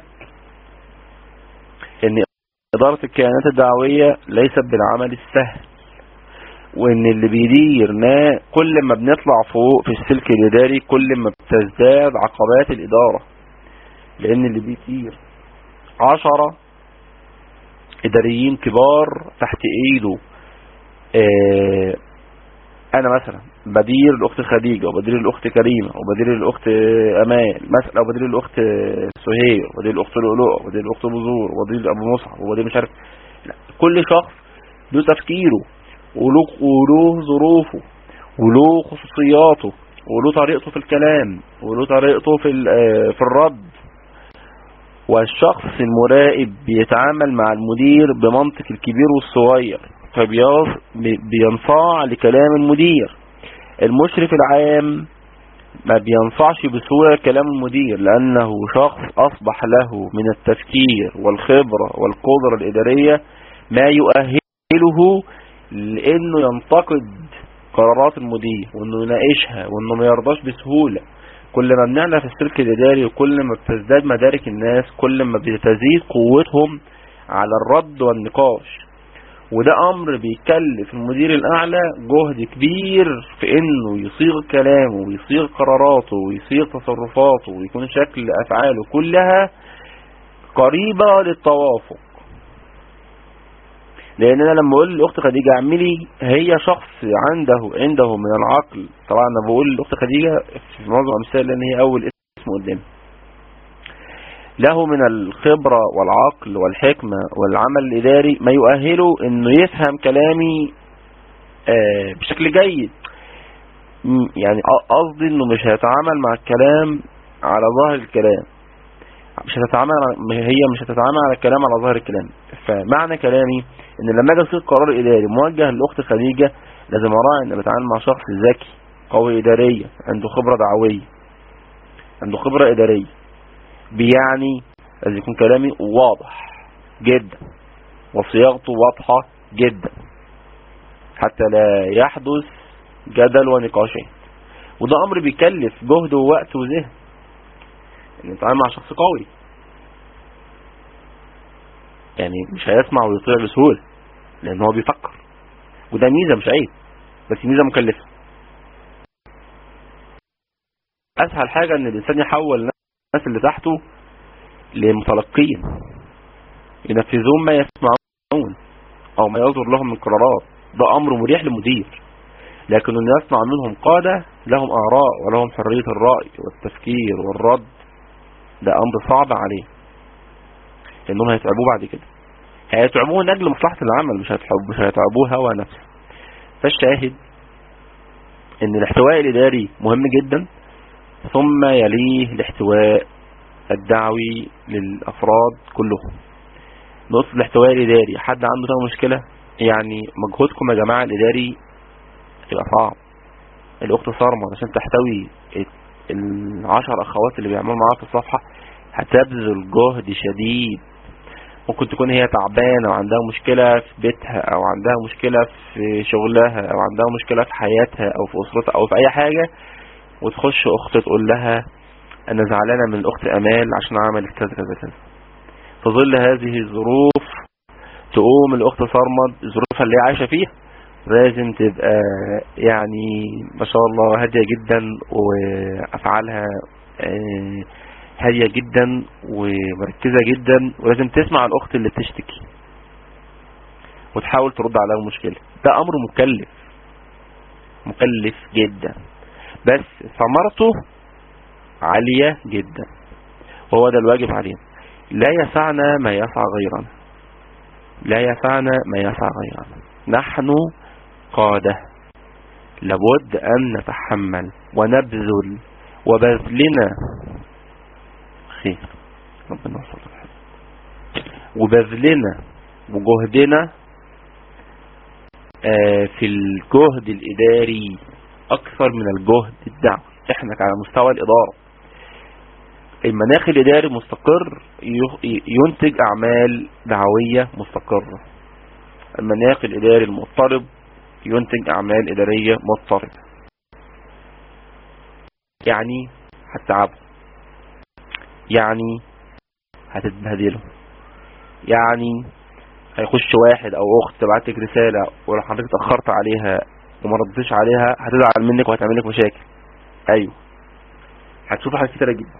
ان ادارة الكيانات الدعوية ليست بالعمل السهل وان اللي بيديرنا كل ما بنطلع فوق في السلك الاداري كل ما بتزداد عقبات الادارة لان اللي بيطير عشرة اداريين كبار تحت ايده اه انا مثلا بدير الاخت خديجة وبدير الاخت كريمة وبدير الاخت امال مثلا وبدير الاخت سهير وبدير الاخت لؤلؤة وبدير الاخت بذور وبدير ابو مصعب وبدير مش عارف لا. كل شخص له تفكيره وله وله ظروفه وله خصوصياته وله طريقته في الكلام وله طريقته في في الرد والشخص المراقب بيتعامل مع المدير بمنطق الكبير والصغير فبينصاع لكلام المدير المشرف العام ما بينصعش بسهولة كلام المدير لأنه شخص أصبح له من التفكير والخبرة والقدرة الإدارية ما يؤهله لأنه ينتقد قرارات المدير وأنه يناقشها وأنه ما يرضاش بسهولة كل ما بنعلى في السلك الإداري وكل ما بتزداد مدارك الناس كل ما بتزيد قوتهم على الرد والنقاش وده امر بيكلف المدير الاعلى جهد كبير في انه يصيغ كلامه ويصيغ قراراته ويصيغ تصرفاته ويكون شكل افعاله كلها قريبة للتوافق لان انا لما اقول لاخت خديجة اعملي هي شخص عنده عنده من العقل طبعا انا بقول لاخت خديجة في معظم الامثال لان هي اول اسم قدامي له من الخبرة والعقل والحكمة والعمل الإداري ما يؤهله أنه يفهم كلامي بشكل جيد يعني قصدي أنه مش هيتعامل مع الكلام على ظاهر الكلام مش هتتعامل هي مش هتتعامل على الكلام على ظاهر الكلام فمعنى كلامي ان لما اجي اصيغ قرار اداري موجه للاخت خديجه لازم اراعي ان بتعامل مع شخص ذكي قوي اداريا عنده خبره دعويه عنده خبره اداريه بيعني لازم يكون كلامي واضح جدا وصياغته واضحة جدا حتى لا يحدث جدل ونقاشات وده امر بيكلف جهد ووقت وذهن ان نتعامل مع شخص قوي يعني مش هيسمع ويطيع بسهولة لان هو بيفكر وده ميزة مش عيب بس ميزة مكلفة اسهل حاجة ان الانسان يحول الناس اللي تحته لمتلقين ينفذون ما يسمعون او ما يصدر لهم من قرارات ده امر مريح للمدير لكن ان يصنع منهم قادة لهم اراء ولهم حرية الرأي والتفكير والرد ده امر صعب عليه انهم هيتعبوه بعد كده هيتعبوه من اجل مصلحة العمل مش هيتعبوه مش هيتعبوه هوا نفسه فالشاهد ان الاحتواء الاداري مهم جدا ثم يليه الاحتواء الدعوي للأفراد كلهم نقطة الاحتواء الإداري حد عنده ده مشكلة يعني مجهودكم يا جماعة الإداري يبقى صعب الأخت صارمة عشان تحتوي العشر أخوات اللي بيعملوا معاها في الصفحة هتبذل جهد شديد ممكن تكون هي تعبانة وعندها مشكلة في بيتها أو عندها مشكلة في شغلها أو عندها مشكلة في حياتها أو في أسرتها أو في أي حاجة وتخش اخت تقول لها انا زعلانة من الاخت امال عشان عملت كذا كذا كذا في ظل هذه الظروف تقوم الاخت صرمد ظروفها اللي هي عايشة فيها لازم تبقى يعني ما شاء الله هادية جدا وافعالها هادية جدا ومركزة جدا ولازم تسمع الاخت اللي بتشتكي وتحاول ترد عليها المشكلة ده امر مكلف مكلف جدا بس ثمرته عالية جدا وهو ده الواجب علينا لا يسعنا ما يسعى غيرنا لا يسعنا ما يسعى غيرنا نحن قادة لابد أن نتحمل ونبذل وبذلنا خير ربنا وصل وبذلنا وجهدنا آه، في الجهد الإداري أكثر من الجهد الدعوي احنا على مستوى الإدارة المناخ الإداري مستقر ي- ينتج أعمال دعوية مستقرة المناخ الإداري المضطرب ينتج أعمال إدارية مضطربة يعني هتتعبوا يعني هتتبهدلوا يعني هيخش واحد او اخت تبعت لك رساله ولو حضرتك اتاخرت عليها وما ردتش عليها هتزعل منك وهتعمل لك مشاكل ايوه هتشوف حاجات كتيره جدا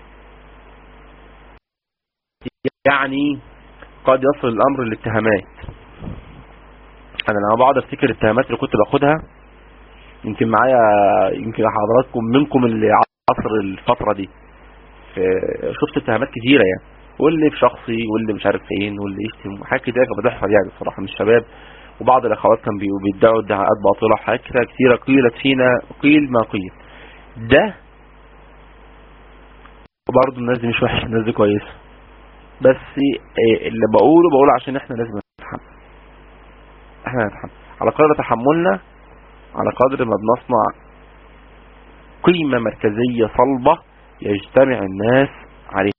يعني قد يصل الامر للاتهامات انا لما بقعد افتكر الاتهامات اللي كنت باخدها يمكن معايا يمكن حضراتكم منكم اللي عصر الفتره دي في- شفت اتهامات كتيره يعني واللي في شخصي واللي مش عارف فين واللي يشتم حاجات كتير كانت بتحصل يعني بصراحه من الشباب وبعض الاخوات كان بي- بيدعوا ادعاءات باطله حاجات كتير كتيره قيلت فينا قيل ما قيل ده برضه الناس دي مش وحشه الناس دي كويسه بس إيه اللي بقوله بقوله عشان احنا لازم نتحمل احنا نتحمل على قدر تحملنا على قدر ما بنصنع قيمة مركزية صلبة يجتمع الناس عليها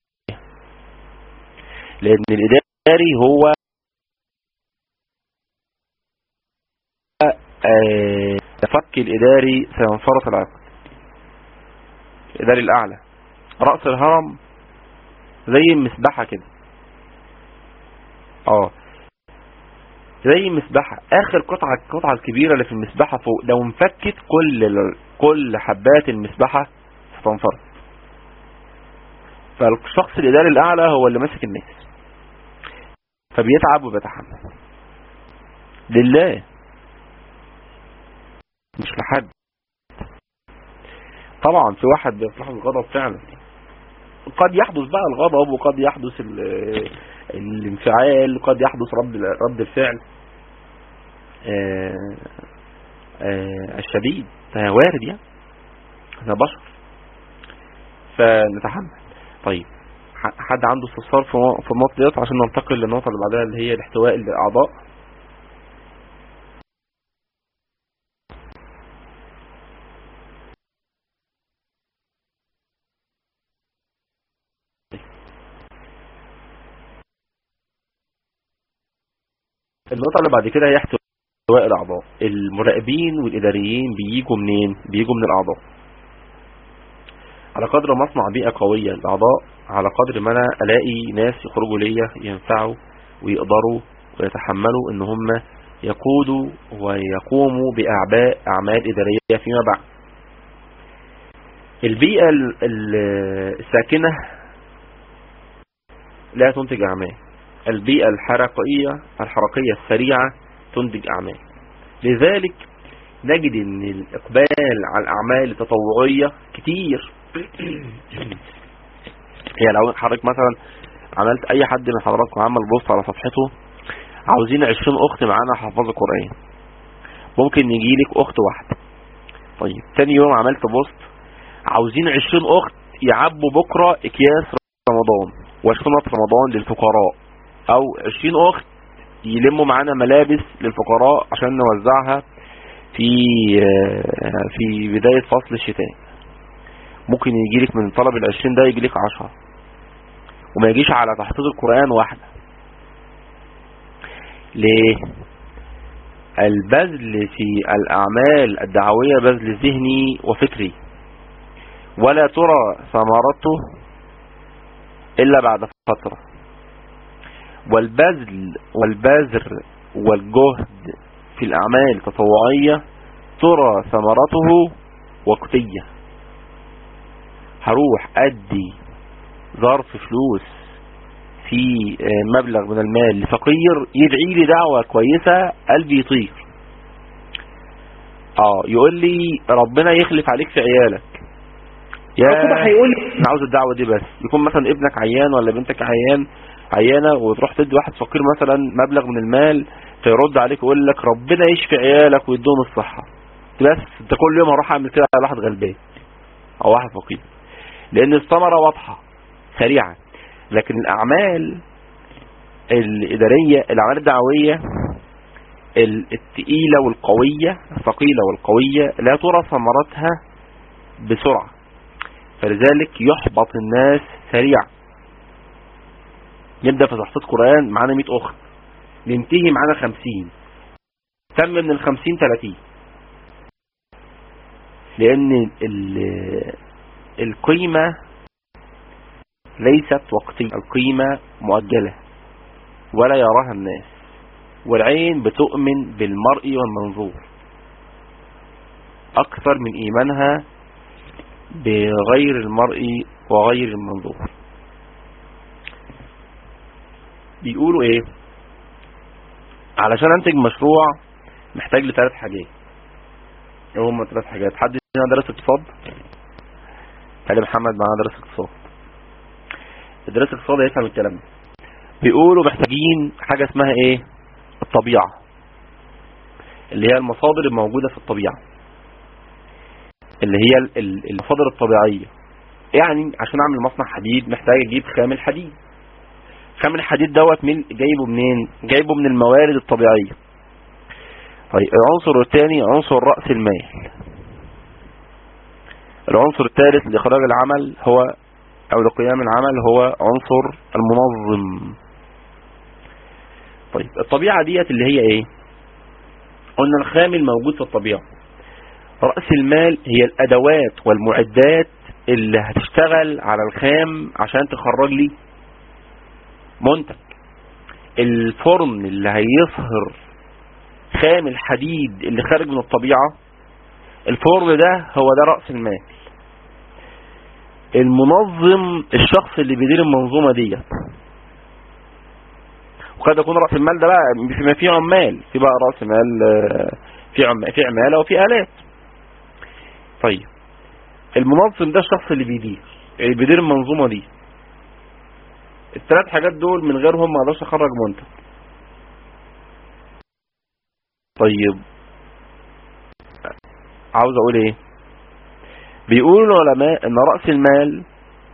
لأن الإداري هو آه، فك الإداري سينفرط العقد الإداري الأعلى رأس الهرم زي المسبحة كده اه زي المسبحة اخر قطعة القطعة الكبيرة اللي في المسبحة فوق لو انفكت كل ال- كل حبات المسبحة ستنفرط فالشخص الاداري الاعلى هو اللي ماسك الناس فبيتعب وبيتحمل لله مش لحد طبعا في واحد بيصلحه الغضب فعلا قد يحدث بقى الغضب وقد يحدث ال- الانفعال قد يحدث رد رد الفعل آه، آه، الشديد ده وارد يعني احنا بشر فنتحمل طيب ح- حد عنده استفسار في مو- في النقطة ديت عشان ننتقل للنقطة اللي بعدها اللي هي الاحتواء للأعضاء النقطة اللي بعد كده هي احتواء الأعضاء المراقبين والإداريين بيجوا منين؟ بيجوا من الأعضاء على قدر ما اصنع بيئة قوية للأعضاء على قدر ما أنا ألاقي ناس يخرجوا ليا ينفعوا ويقدروا ويتحملوا إن هم يقودوا ويقوموا بأعباء أعمال إدارية فيما بعد البيئة ال- ال- الساكنة لا تنتج أعمال البيئة الحركية الحركية السريعة تنتج أعمال لذلك نجد ان الإقبال على الأعمال التطوعية كتير يعني لو حضرتك مثلا عملت أي حد من حضراتكم عمل بوست على صفحته عاوزين 20 أخت معانا حفظوا قرآن ممكن يجي لك أخت واحدة طيب تاني يوم عملت بوست عاوزين 20 أخت يعبوا بكرة أكياس رمضان وشنط رمضان للفقراء او 20 اخت يلموا معانا ملابس للفقراء عشان نوزعها في آه، في بداية فصل الشتاء ممكن يجيلك من طلب العشرين ده يجيلك عشرة وما يجيش على تحفيظ القرآن واحدة ليه البذل في الأعمال الدعوية بذل ذهني وفكري ولا ترى ثمرته إلا بعد فترة والبذل والبذر والجهد في الأعمال التطوعية ترى ثمرته وقتية هروح أدي ظرف فلوس في آه، مبلغ من المال لفقير يدعي لي دعوة كويسة قلبي يطير اه يقول لي ربنا يخلف عليك في عيالك يا ربنا هيقول انا عاوز الدعوه دي بس يكون مثلا ابنك عيان ولا بنتك عيان عيانه وتروح تدي واحد فقير مثلا مبلغ من المال فيرد عليك ويقول لك ربنا يشفي عيالك ويديهم الصحه بس انت كل يوم هروح اعمل كده على واحد غلبان او واحد فقير لان الثمره واضحه سريعه لكن الاعمال الاداريه الاعمال الدعويه ال- التقيله والقويه الثقيله والقويه لا ترى ثمرتها بسرعه فلذلك يحبط الناس سريعا نبدا في تحفيظ قران معانا 100 اخت ننتهي معانا 50 تم من ال 50 30 لان ال- القيمه ليست وقتية القيمة مؤجلة ولا يراها الناس والعين بتؤمن بالمرء والمنظور أكثر من إيمانها بغير المرء وغير المنظور بيقولوا ايه علشان انتج مشروع محتاج لثلاث حاجات ايه هم ثلاث حاجات حد هنا درس اقتصاد هل محمد معاه درس اقتصاد الدراسة الاقتصادية يفهم الكلام ده بيقولوا محتاجين حاجة اسمها ايه الطبيعة اللي هي المصادر الموجودة في الطبيعة اللي هي ال- ال- المصادر الطبيعية يعني عشان اعمل مصنع حديد محتاج اجيب خام الحديد خام الحديد دوت من جايبه منين جايبه من الموارد الطبيعية طيب العنصر الثاني عنصر رأس المال العنصر الثالث لإخراج العمل هو او لقيام العمل هو عنصر المنظم طيب الطبيعة ديت اللي هي ايه قلنا الخام الموجود في الطبيعة رأس المال هي الادوات والمعدات اللي هتشتغل على الخام عشان تخرج لي منتج الفرن اللي هيصهر خام الحديد اللي خارج من الطبيعة الفرن ده هو ده رأس المال المنظم الشخص اللي بيدير المنظومة ديت وقد يكون رأس المال ده بقى فيما فيه عمال في بقى رأس مال آه، في عم في عمالة وفي آلات طيب المنظم ده الشخص اللي بيدير اللي بيدير المنظومة دي الثلاث حاجات دول من غيرهم ما اقدرش اخرج منتج طيب عاوز اقول ايه بيقول العلماء ان رأس المال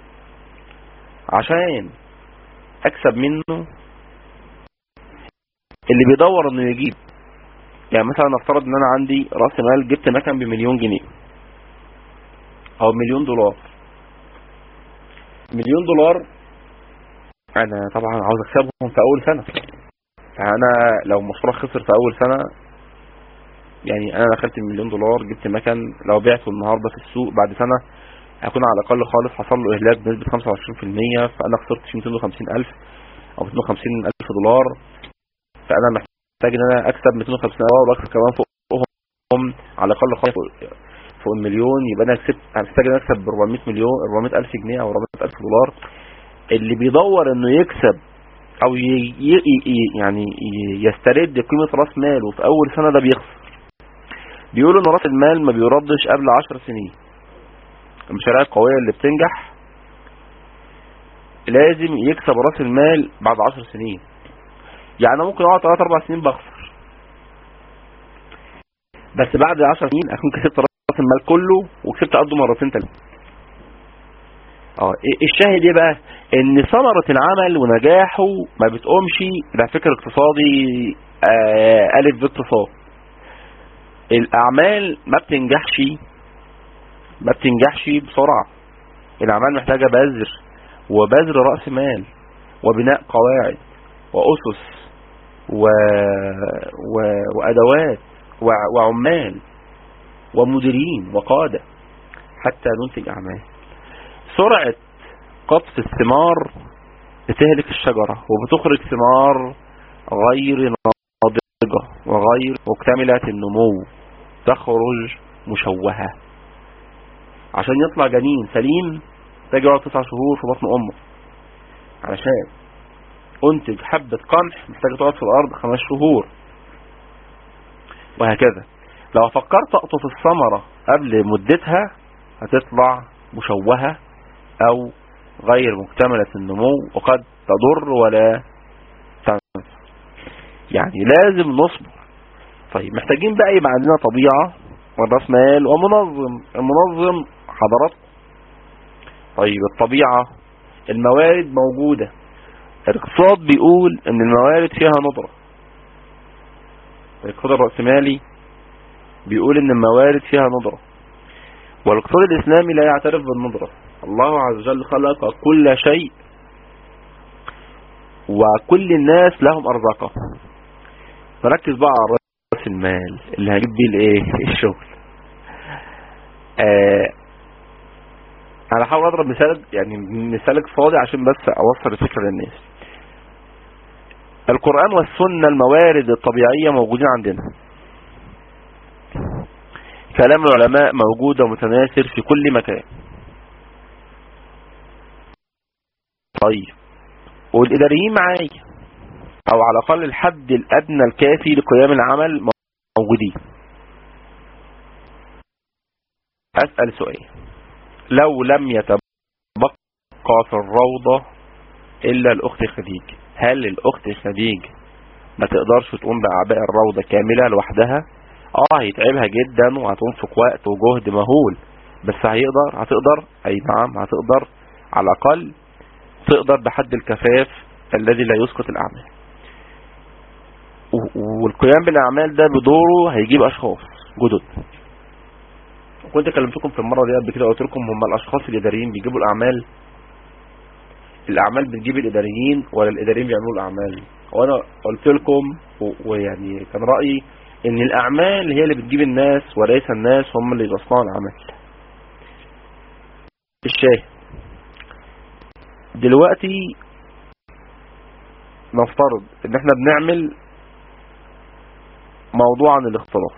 عشان اكسب منه اللي بيدور انه يجيب يعني مثلا نفترض ان انا عندي رأس مال جبت مكن بمليون جنيه او مليون دولار مليون دولار انا طبعا عاوز اكسبهم في اول سنة فانا لو مشروع خسر في اول سنة يعني انا دخلت المليون دولار جبت مكن لو بعته النهارده في السوق بعد سنة هكون على الاقل خالص حصل له اهلاك بنسبة 25% فانا خسرت فيه 250 الف او 250 الف دولار فانا محتاج ان انا اكسب 250 الف دولار واكسب كمان فوقهم على الاقل خالص فوق- فوق المليون يبقى انا كسبت انا محتاج ان أنا اكسب ب 400 مليون 400 الف جنيه او 400 الف دولار اللي بيدور انه يكسب او ي... ي... ي... يعني ي- يسترد قيمة راس ماله في اول سنة ده بيخسر بيقولوا ان راس المال ما بيردش قبل 10 سنين المشاريع القوية اللي بتنجح لازم يكسب راس المال بعد 10 سنين يعني أنا ممكن اقعد 3 4 سنين بخسر بس بعد 10 سنين اكون كسبت راس المال كله وكسبت قده مرتين تاني اه إيه- الشاهد ايه بقى ان ثمرة العمل ونجاحه ما بتقومش ده فكر اقتصادي آه الف باقتصاد الاعمال ما بتنجحش ما بتنجحش بسرعة الاعمال محتاجة بذر وبذر رأس مال وبناء قواعد واسس و... و... وادوات و... وعمال ومديرين وقادة حتى ننتج اعمال سرعة قطف الثمار بتهلك الشجرة وبتخرج ثمار غير ناضجة وغير مكتملة النمو تخرج مشوهة عشان يطلع جنين سليم تجي يقعد تسع شهور في بطن امه علشان انتج حبة قمح محتاجة تقعد في الارض خمس شهور وهكذا لو فكرت اقطف الثمرة قبل مدتها هتطلع مشوهة او غير مكتملة النمو وقد تضر ولا تنفع يعني لازم نصبر طيب محتاجين بقى يبقى عندنا طبيعة وراس مال ومنظم المنظم حضراتكم طيب الطبيعة الموارد موجودة الاقتصاد بيقول ان الموارد فيها ندرة الاقتصاد الرأسمالي بيقول ان الموارد فيها ندرة والاقتصاد الاسلامي لا يعترف بالندرة الله عز وجل خلق كل شيء وكل الناس لهم ارزاقهم نركز بقى على راس المال اللي هجيب بيه الايه الشغل آه انا هحاول اضرب مثال يعني مثال اقتصادي عشان بس اوصل الفكره للناس القرآن والسنة الموارد الطبيعية موجودين عندنا كلام العلماء موجود ومتناثر في كل مكان طيب والإداريين معايا أو على الأقل الحد الأدنى الكافي لقيام العمل موجودين أسأل سؤال لو لم يتبقى في الروضة إلا الأخت خديج هل الأخت خديج ما تقدرش تقوم بأعباء الروضة كاملة لوحدها اه هيتعبها جدا وهتنفق وقت وجهد مهول بس هيقدر هتقدر اي نعم هتقدر على الاقل تقدر بحد الكفاف الذي لا يسقط الاعمال والقيام بالاعمال ده بدوره هيجيب اشخاص جدد وكنت كلمتكم في المرة دي قبل كده قلت لكم هم الاشخاص الاداريين بيجيبوا الاعمال الاعمال بتجيب الاداريين ولا الاداريين بيعملوا الاعمال وانا قلت لكم ويعني كان رأيي ان الاعمال هي اللي بتجيب الناس وليس الناس هم اللي بيصنعوا العمل الشاهد دلوقتي نفترض ان احنا بنعمل موضوع عن الاختلاط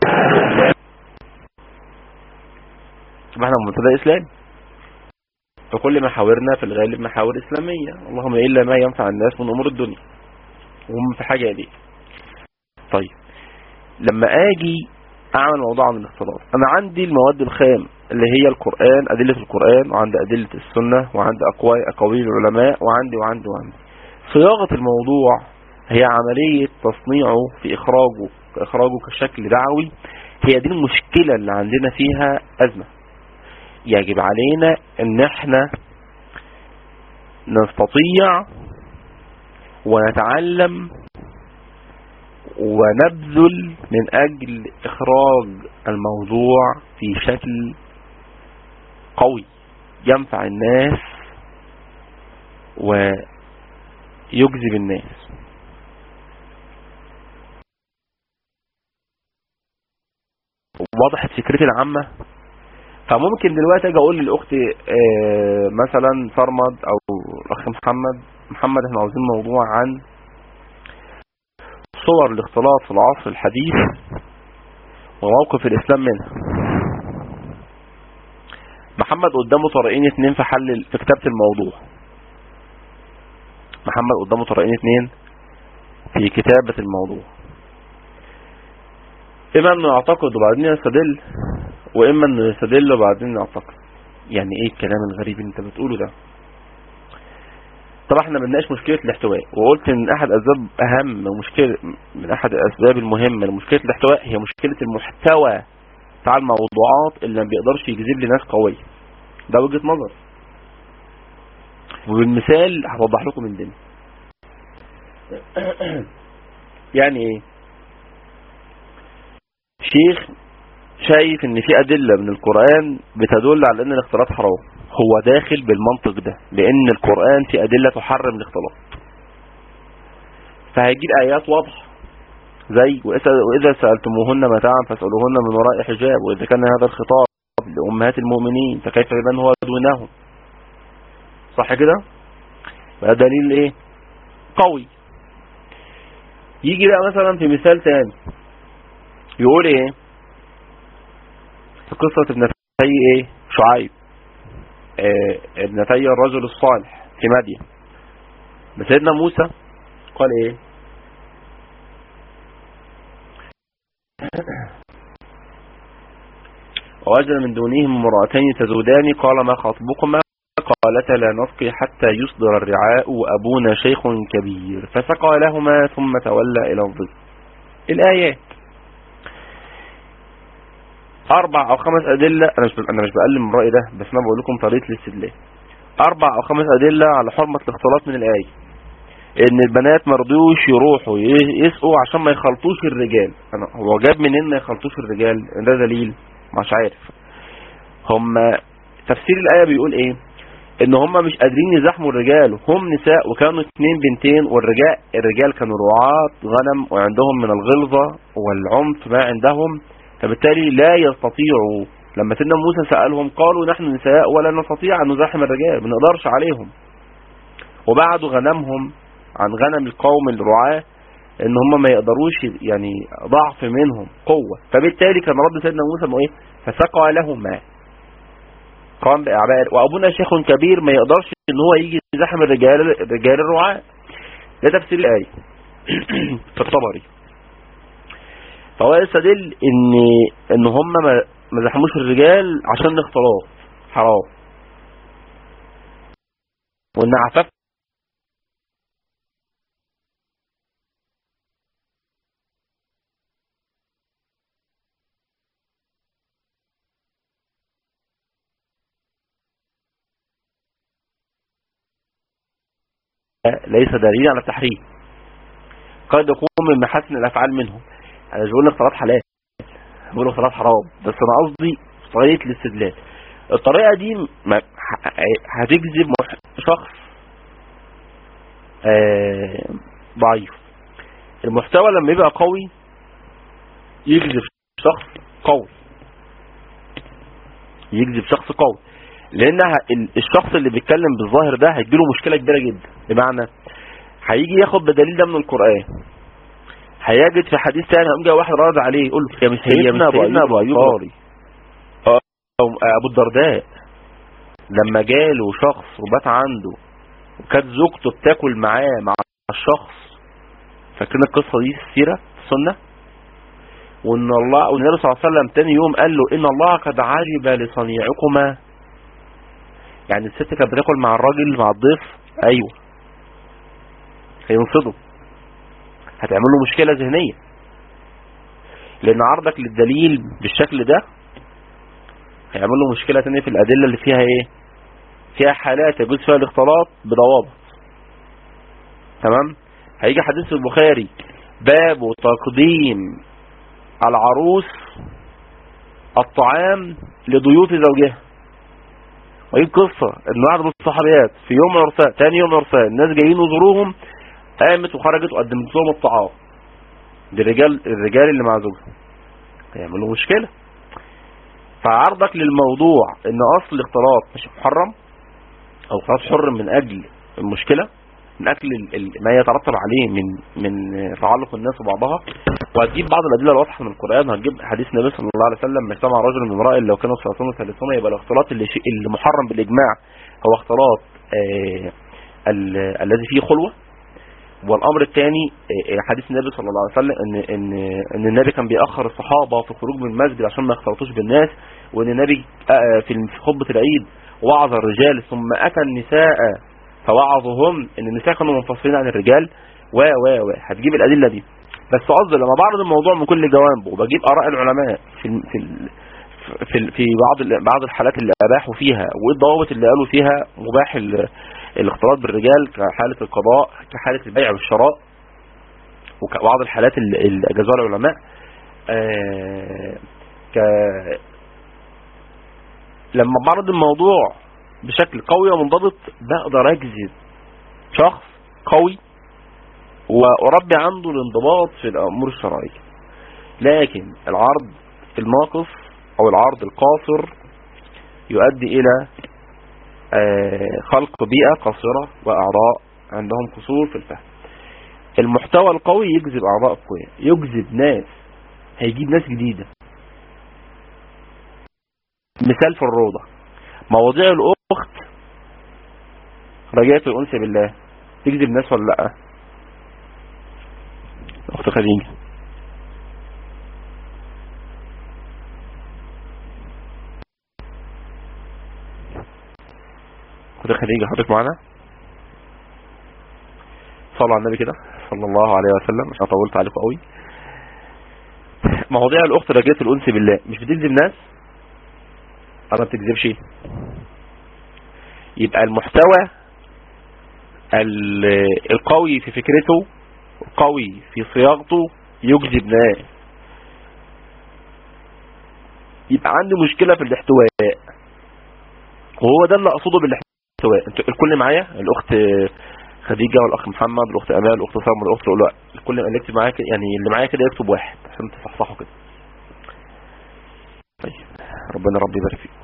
احنا منتدى اسلامي فكل محاورنا في الغالب محاور اسلامية اللهم الا ما ينفع الناس من امور الدنيا وهم في حاجة دي طيب لما اجي اعمل موضوع عن الاختلاط انا عندي المواد الخام اللي هي القرآن ادلة القرآن وعندي ادلة السنة وعندي اقوال العلماء وعندي وعندي وعندي صياغة الموضوع هي عملية تصنيعه في اخراجه اخراجه كشكل دعوي هي دي المشكلة اللي عندنا فيها ازمة يجب علينا ان احنا نستطيع ونتعلم ونبذل من اجل اخراج الموضوع في شكل قوي ينفع الناس ويجذب الناس وضحت فكرتي العامة فممكن دلوقتي اجي اقول للاخت اه مثلا فرمد او الاخ محمد محمد احنا عاوزين موضوع عن صور الاختلاط في العصر الحديث وموقف الاسلام منها محمد قدامه طريقين اتنين في حل في كتابة الموضوع محمد قدامه طريقين اتنين في كتابة الموضوع اما انه يعتقد وبعدين يستدل واما انه يستدل وبعدين يعتقد يعني ايه الكلام الغريب اللي انت بتقوله ده طبعا احنا بنناقش مشكلة الاحتواء وقلت ان احد اسباب اهم مشكلة من احد الاسباب المهمة لمشكلة الاحتواء هي مشكلة المحتوى بتاع الموضوعات اللي ما بيقدرش يجذب لي ناس قوية ده وجهة نظر وبالمثال هوضح لكم الدنيا يعني ايه شيخ شايف ان في ادلة من القرآن بتدل على ان الاختلاط حرام هو داخل بالمنطق ده لان القرآن في ادلة تحرم الاختلاط فهيجيب ايات واضحة زي واذا سألتموهن متاعا فاسألوهن من وراء حجاب واذا كان هذا الخطاب لامهات المؤمنين فكيف بمن هو دونهم صح كده بقى دليل ايه قوي يجي بقى مثلا في مثال تاني يقول ايه في قصة ابنتي ايه شعيب اه ابنتي الرجل الصالح في مدين سيدنا موسى قال ايه ووجد من دونهم امرأتين تزودان قال ما خطبكما قالتا لا نسقي حتى يصدر الرعاء وأبونا شيخ كبير فسقى لهما ثم تولى إلى الظل الآيات أربع أو خمس أدلة أنا مش أنا مش بقلل من الرأي ده بس أنا بقول لكم طريقة الاستدلال أربع أو خمس أدلة على حرمة الاختلاط من الآية إن البنات مرضوش يروحوا ي- يسقوا عشان ما يخلطوش الرجال أنا هو جاب منين ما يخلطوش الرجال ده دليل مش عارف هم تفسير الآية بيقول إيه إن هم مش قادرين يزاحموا الرجال هم نساء وكانوا اتنين بنتين والرجال الرجال كانوا رعاة غنم وعندهم من الغلظة والعنف ما عندهم فبالتالي لا يستطيعوا لما سيدنا موسى سألهم قالوا نحن نساء ولا نستطيع أن نزاحم الرجال ما نقدرش عليهم وبعدوا غنمهم عن غنم القوم الرعاة ان هم ما يقدروش يعني ضعف منهم قوة فبالتالي كان رد سيدنا موسى انه ايه فسقى لهم ماء قام بأعباء وأبونا شيخ كبير ما يقدرش ان هو يجي يزاحم الرجال الرجال الرعاة ده تفسير الآية في الطبري فهو يستدل ان ان هم ما ما زحموش الرجال عشان الاختلاط حرام وان عفاف ليس دليل على التحريم قد يكون من محاسن الافعال منهم انا مش بقول لك صلاه حلال بقول لك صلاه حرام بس انا قصدي طريقه الاستدلال الطريقه دي ما ه- هتجذب مح- شخص آه، ضعيف المحتوى لما يبقى قوي يجذب شخص قوي يجذب شخص قوي لان ه- ال- الشخص اللي بيتكلم بالظاهر ده هيجيله مشكله كبيره جدا بمعنى هيجي ياخد بدليل ده من القران هيجد في حديث تاني هيقوم جاي واحد رد عليه يقول له يا مش هي مش سيدنا ابو ايوب الانصاري أو ابو الدرداء لما جاله شخص وبات عنده وكانت زوجته بتاكل معاه مع الشخص فاكرين القصه دي في السيره في السنه وان الله والنبي صلى الله عليه وسلم تاني يوم قال له ان الله قد عجب لصنيعكما يعني الست كانت بتاكل مع الراجل مع الضيف ايوه هينصدم هتعمل له مشكله ذهنيه لان عرضك للدليل بالشكل ده هيعمل له مشكله تانية في الادله اللي فيها ايه فيها حالات يجوز فيها الاختلاط بضوابط تمام هيجي حديث في البخاري باب تقديم العروس الطعام لضيوف زوجها وهي قصة ان واحد من الصحابيات في يوم عرسان تاني يوم عرسان الناس جايين يزوروهم قامت وخرجت وقدمت لهم الطعام دي الرجال الرجال اللي مع زوجها هيعملوا مشكلة فعرضك للموضوع ان اصل الاختلاط مش محرم او خلاص حر من اجل المشكلة من اجل ال- ال- ما يترتب عليه من من تعلق الناس ببعضها وهتجيب بعض الادله الواضحه من القران وهتجيب حديث النبي صلى الله عليه وسلم ما اجتمع رجل من امراه لو كانوا ثلاثون ثالثون يبقى الاختلاط اللي شيء اللي محرم بالاجماع هو اختلاط آه ال- الذي فيه خلوه والامر الثاني آه، حديث النبي صلى الله عليه وسلم ان ان ان النبي كان بيأخر الصحابه في الخروج من المسجد عشان ما يختلطوش بالناس وان النبي آه، في في خطبه العيد وعظ الرجال ثم اتى النساء فوعظهم ان النساء كانوا منفصلين عن الرجال و و و هتجيب الادله دي بس قصدي لما بعرض الموضوع من كل جوانبه وبجيب اراء العلماء في ال- في ال- في ال- في بعض ال- بعض الحالات اللي اباحوا فيها والضوابط اللي قالوا فيها مباح ال- الاختلاط بالرجال كحاله القضاء كحاله البيع والشراء وبعض الحالات اللي اللي اجازوها العلماء آه، ك لما بعرض الموضوع بشكل قوي ومنضبط بقدر اجذب شخص قوي واربي عنده الانضباط في الامور الشرعيه لكن العرض الناقص او العرض القاصر يؤدي الى آه، خلق بيئه قاصره واعضاء عندهم قصور في الفهم المحتوى القوي يجذب اعضاء قوية يجذب ناس هيجيب ناس جديده مثال في الروضه مواضيع الاخت رجاء الانس بالله تجذب ناس ولا لا اخت خديجه اختي خديجة حضرتك معانا صلوا على النبي كده صلى الله عليه وسلم مش طولت عليكم قوي مواضيع الاخت رجاء الانس بالله مش بتلزم ناس انا ما بتكذبش يبقى المحتوى ال- القوي في فكرته قوي في صياغته يجذب ناس يبقى عندي مشكلة في الاحتواء وهو ده اللي اقصده بالاحتواء انتوا الكل معايا الاخت خديجة والاخ محمد والاخت امال والاخت سام والاخت لؤلؤ الكل اللي يكتب معايا كده- يعني اللي معايا كده يكتب واحد عشان تصحصحوا كده طيب ربنا ربي يبارك فيكم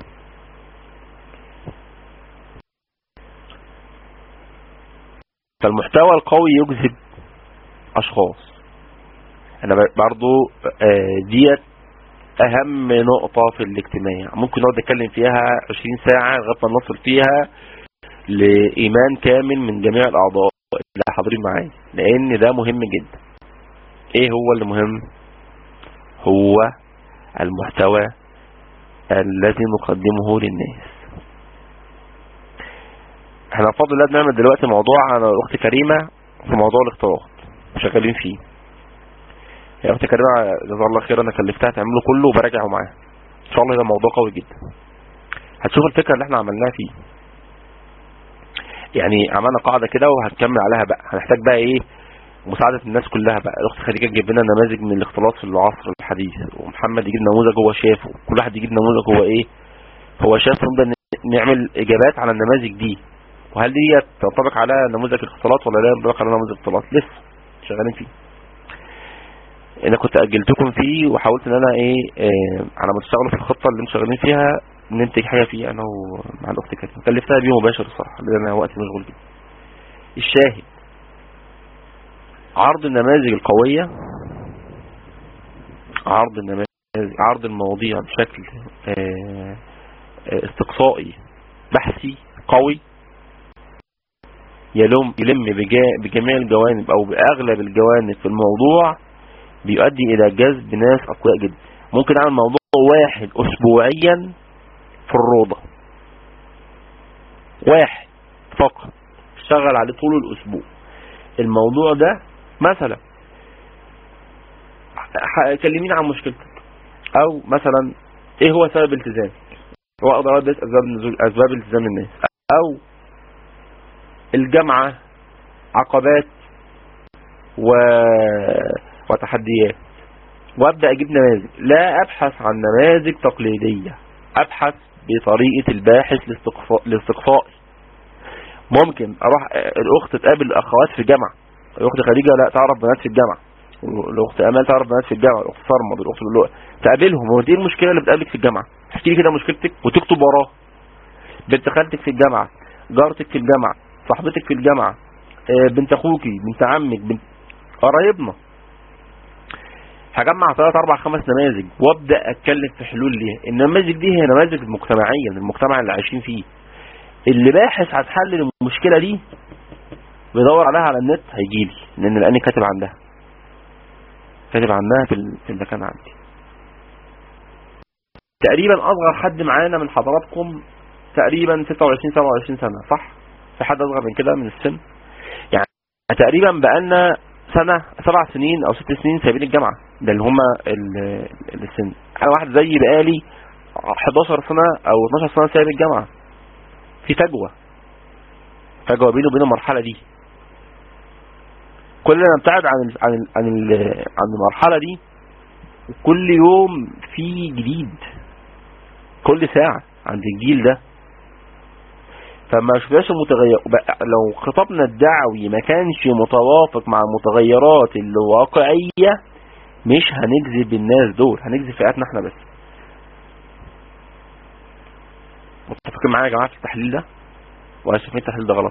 فالمحتوى القوي يجذب اشخاص انا ب- برضو آه، ديت اهم نقطة في الاجتماع ممكن نقعد نتكلم فيها 20 ساعة لغاية ما نصل فيها لإيمان كامل من جميع الأعضاء اللي حاضرين معايا لأن ده مهم جدا إيه هو اللي مهم هو المحتوى الذي نقدمه للناس احنا بفضل الله بنعمل دلوقتي موضوع انا والاخت كريمة في موضوع الاختلاط شغالين فيه يا اختي كريمة جزاها الله خير انا كلفتها تعمله كله وبراجعه معاها ان شاء الله يبقى موضوع قوي جدا هتشوف الفكرة اللي احنا عملناها فيه يعني عملنا قاعدة كده وهنكمل عليها بقى هنحتاج بقى ايه مساعدة الناس كلها بقى الاخت خديجة تجيب لنا نماذج من الاختلاط في العصر الحديث ومحمد يجيب نموذج هو شافه كل واحد يجيب نموذج هو ايه هو شافه نبدأ نعمل اجابات على النماذج دي وهل دي تنطبق على نموذج الاختلاط ولا لا ينطبق على نموذج الاختلاط لسه شغالين فيه انا كنت اجلتكم فيه وحاولت ان انا ايه آه على ما تشتغلوا في الخطه اللي انتم شغالين فيها ننتج حاجه فيه انا ومع الاخت كريم كلفتها بيه مباشر الصراحه لان انا وقتي مشغول جدا الشاهد عرض النماذج القويه عرض النماذج عرض المواضيع بشكل آه آه استقصائي بحثي قوي يلم يلم بجا- بجميع الجوانب او باغلب الجوانب في الموضوع بيؤدي الى جذب ناس اقوياء جدا ممكن اعمل موضوع واحد اسبوعيا في الروضة واحد فقط اشتغل عليه طول الاسبوع الموضوع ده مثلا ح- كلميني عن مشكلتك او مثلا ايه هو سبب التزامك واقدر ادرس اسباب نزول اسباب التزام الناس او الجامعة عقبات و... وتحديات وابدأ اجيب نماذج لا ابحث عن نماذج تقليدية ابحث بطريقة الباحث لاستقصاء لاستقصائي ممكن اروح الاخت تقابل اخوات في جامعة الاخت خديجة لا تعرف بنات في الجامعة الاخت امال تعرف بنات في الجامعة الاخت صرمد الاخت لؤلؤة تقابلهم هو دي المشكلة اللي بتقابلك في الجامعة احكي لي كده مشكلتك وتكتب وراه بنت خالتك في الجامعة جارتك في الجامعة صاحبتك في الجامعة آه، بنت اخوكي بنت عمك بنت قرايبنا هجمع ثلاث اربع خمس نماذج وابدا اتكلم في حلول ليها النماذج دي هي نماذج مجتمعيه للمجتمع اللي عايشين فيه اللي باحث عن حل للمشكله دي بيدور عليها على النت هيجي لي لان لاني كاتب عندها كاتب عنها في ال- في المكان عندي تقريبا اصغر حد معانا من حضراتكم تقريبا 26 27 سنه صح في حد اصغر من كده من السن يعني تقريبا بقالنا سنة سبع سنين او ست سنين سايبين الجامعة ده اللي هما ال- ال- السن انا واحد زي بقالي 11 سنة او 12 سنة سايب الجامعة في فجوة فجوة بيني وبين المرحلة دي كل ما نبتعد عن ال عن ال عن, ال عن المرحلة دي كل يوم في جديد كل ساعة عند الجيل ده فما شفناش المتغير بقى لو خطابنا الدعوي ما كانش متوافق مع المتغيرات الواقعية مش هنجذب الناس دول هنجذب فئاتنا احنا بس متفقين معايا يا جماعة في التحليل ده ولا شايفين التحليل ده غلط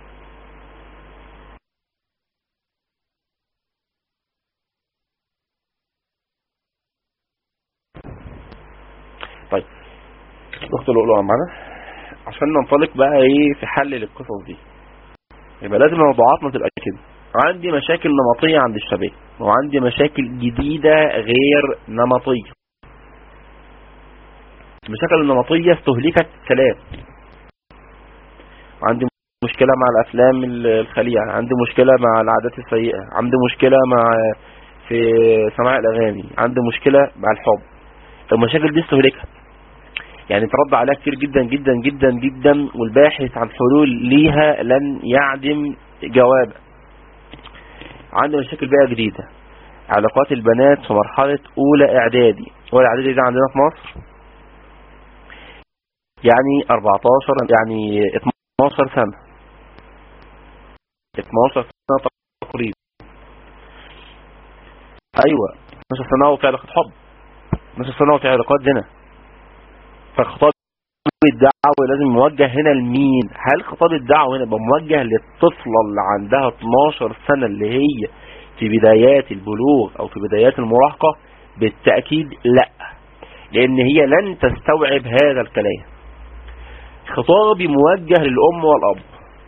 طيب اخت لؤلؤة معانا عشان ننطلق بقى ايه في حل للقصص دي يبقى لازم موضوعاتنا تبقى كده عندي مشاكل نمطية عند الشباب وعندي مشاكل جديدة غير نمطية المشاكل النمطية استهلكت كلام عندي مشكلة مع الافلام الخليعة عندي مشكلة مع العادات السيئة عندي مشكلة مع في سماع الاغاني عندي مشكلة مع الحب المشاكل دي استهلكها يعني ترد عليها كتير جدا جدا جدا جدا والباحث عن حلول ليها لن يعدم جوابا عندي مشاكل بقى جديدة علاقات البنات في مرحلة اولى اعدادي اولى اعدادي دي عندنا في مصر يعني 14 يعني 12 سنة 12 سنة تقريبا ايوه 12 سنة هو في علاقة حب 12 سنة هو في علاقات زنا فخطاب الدعوة لازم موجه هنا لمين هل خطاب الدعوة هنا موجه للطفلة اللي عندها 12 سنة اللي هي في بدايات البلوغ او في بدايات المراهقة بالتأكيد لا لان هي لن تستوعب هذا الكلام خطابي موجه للام والاب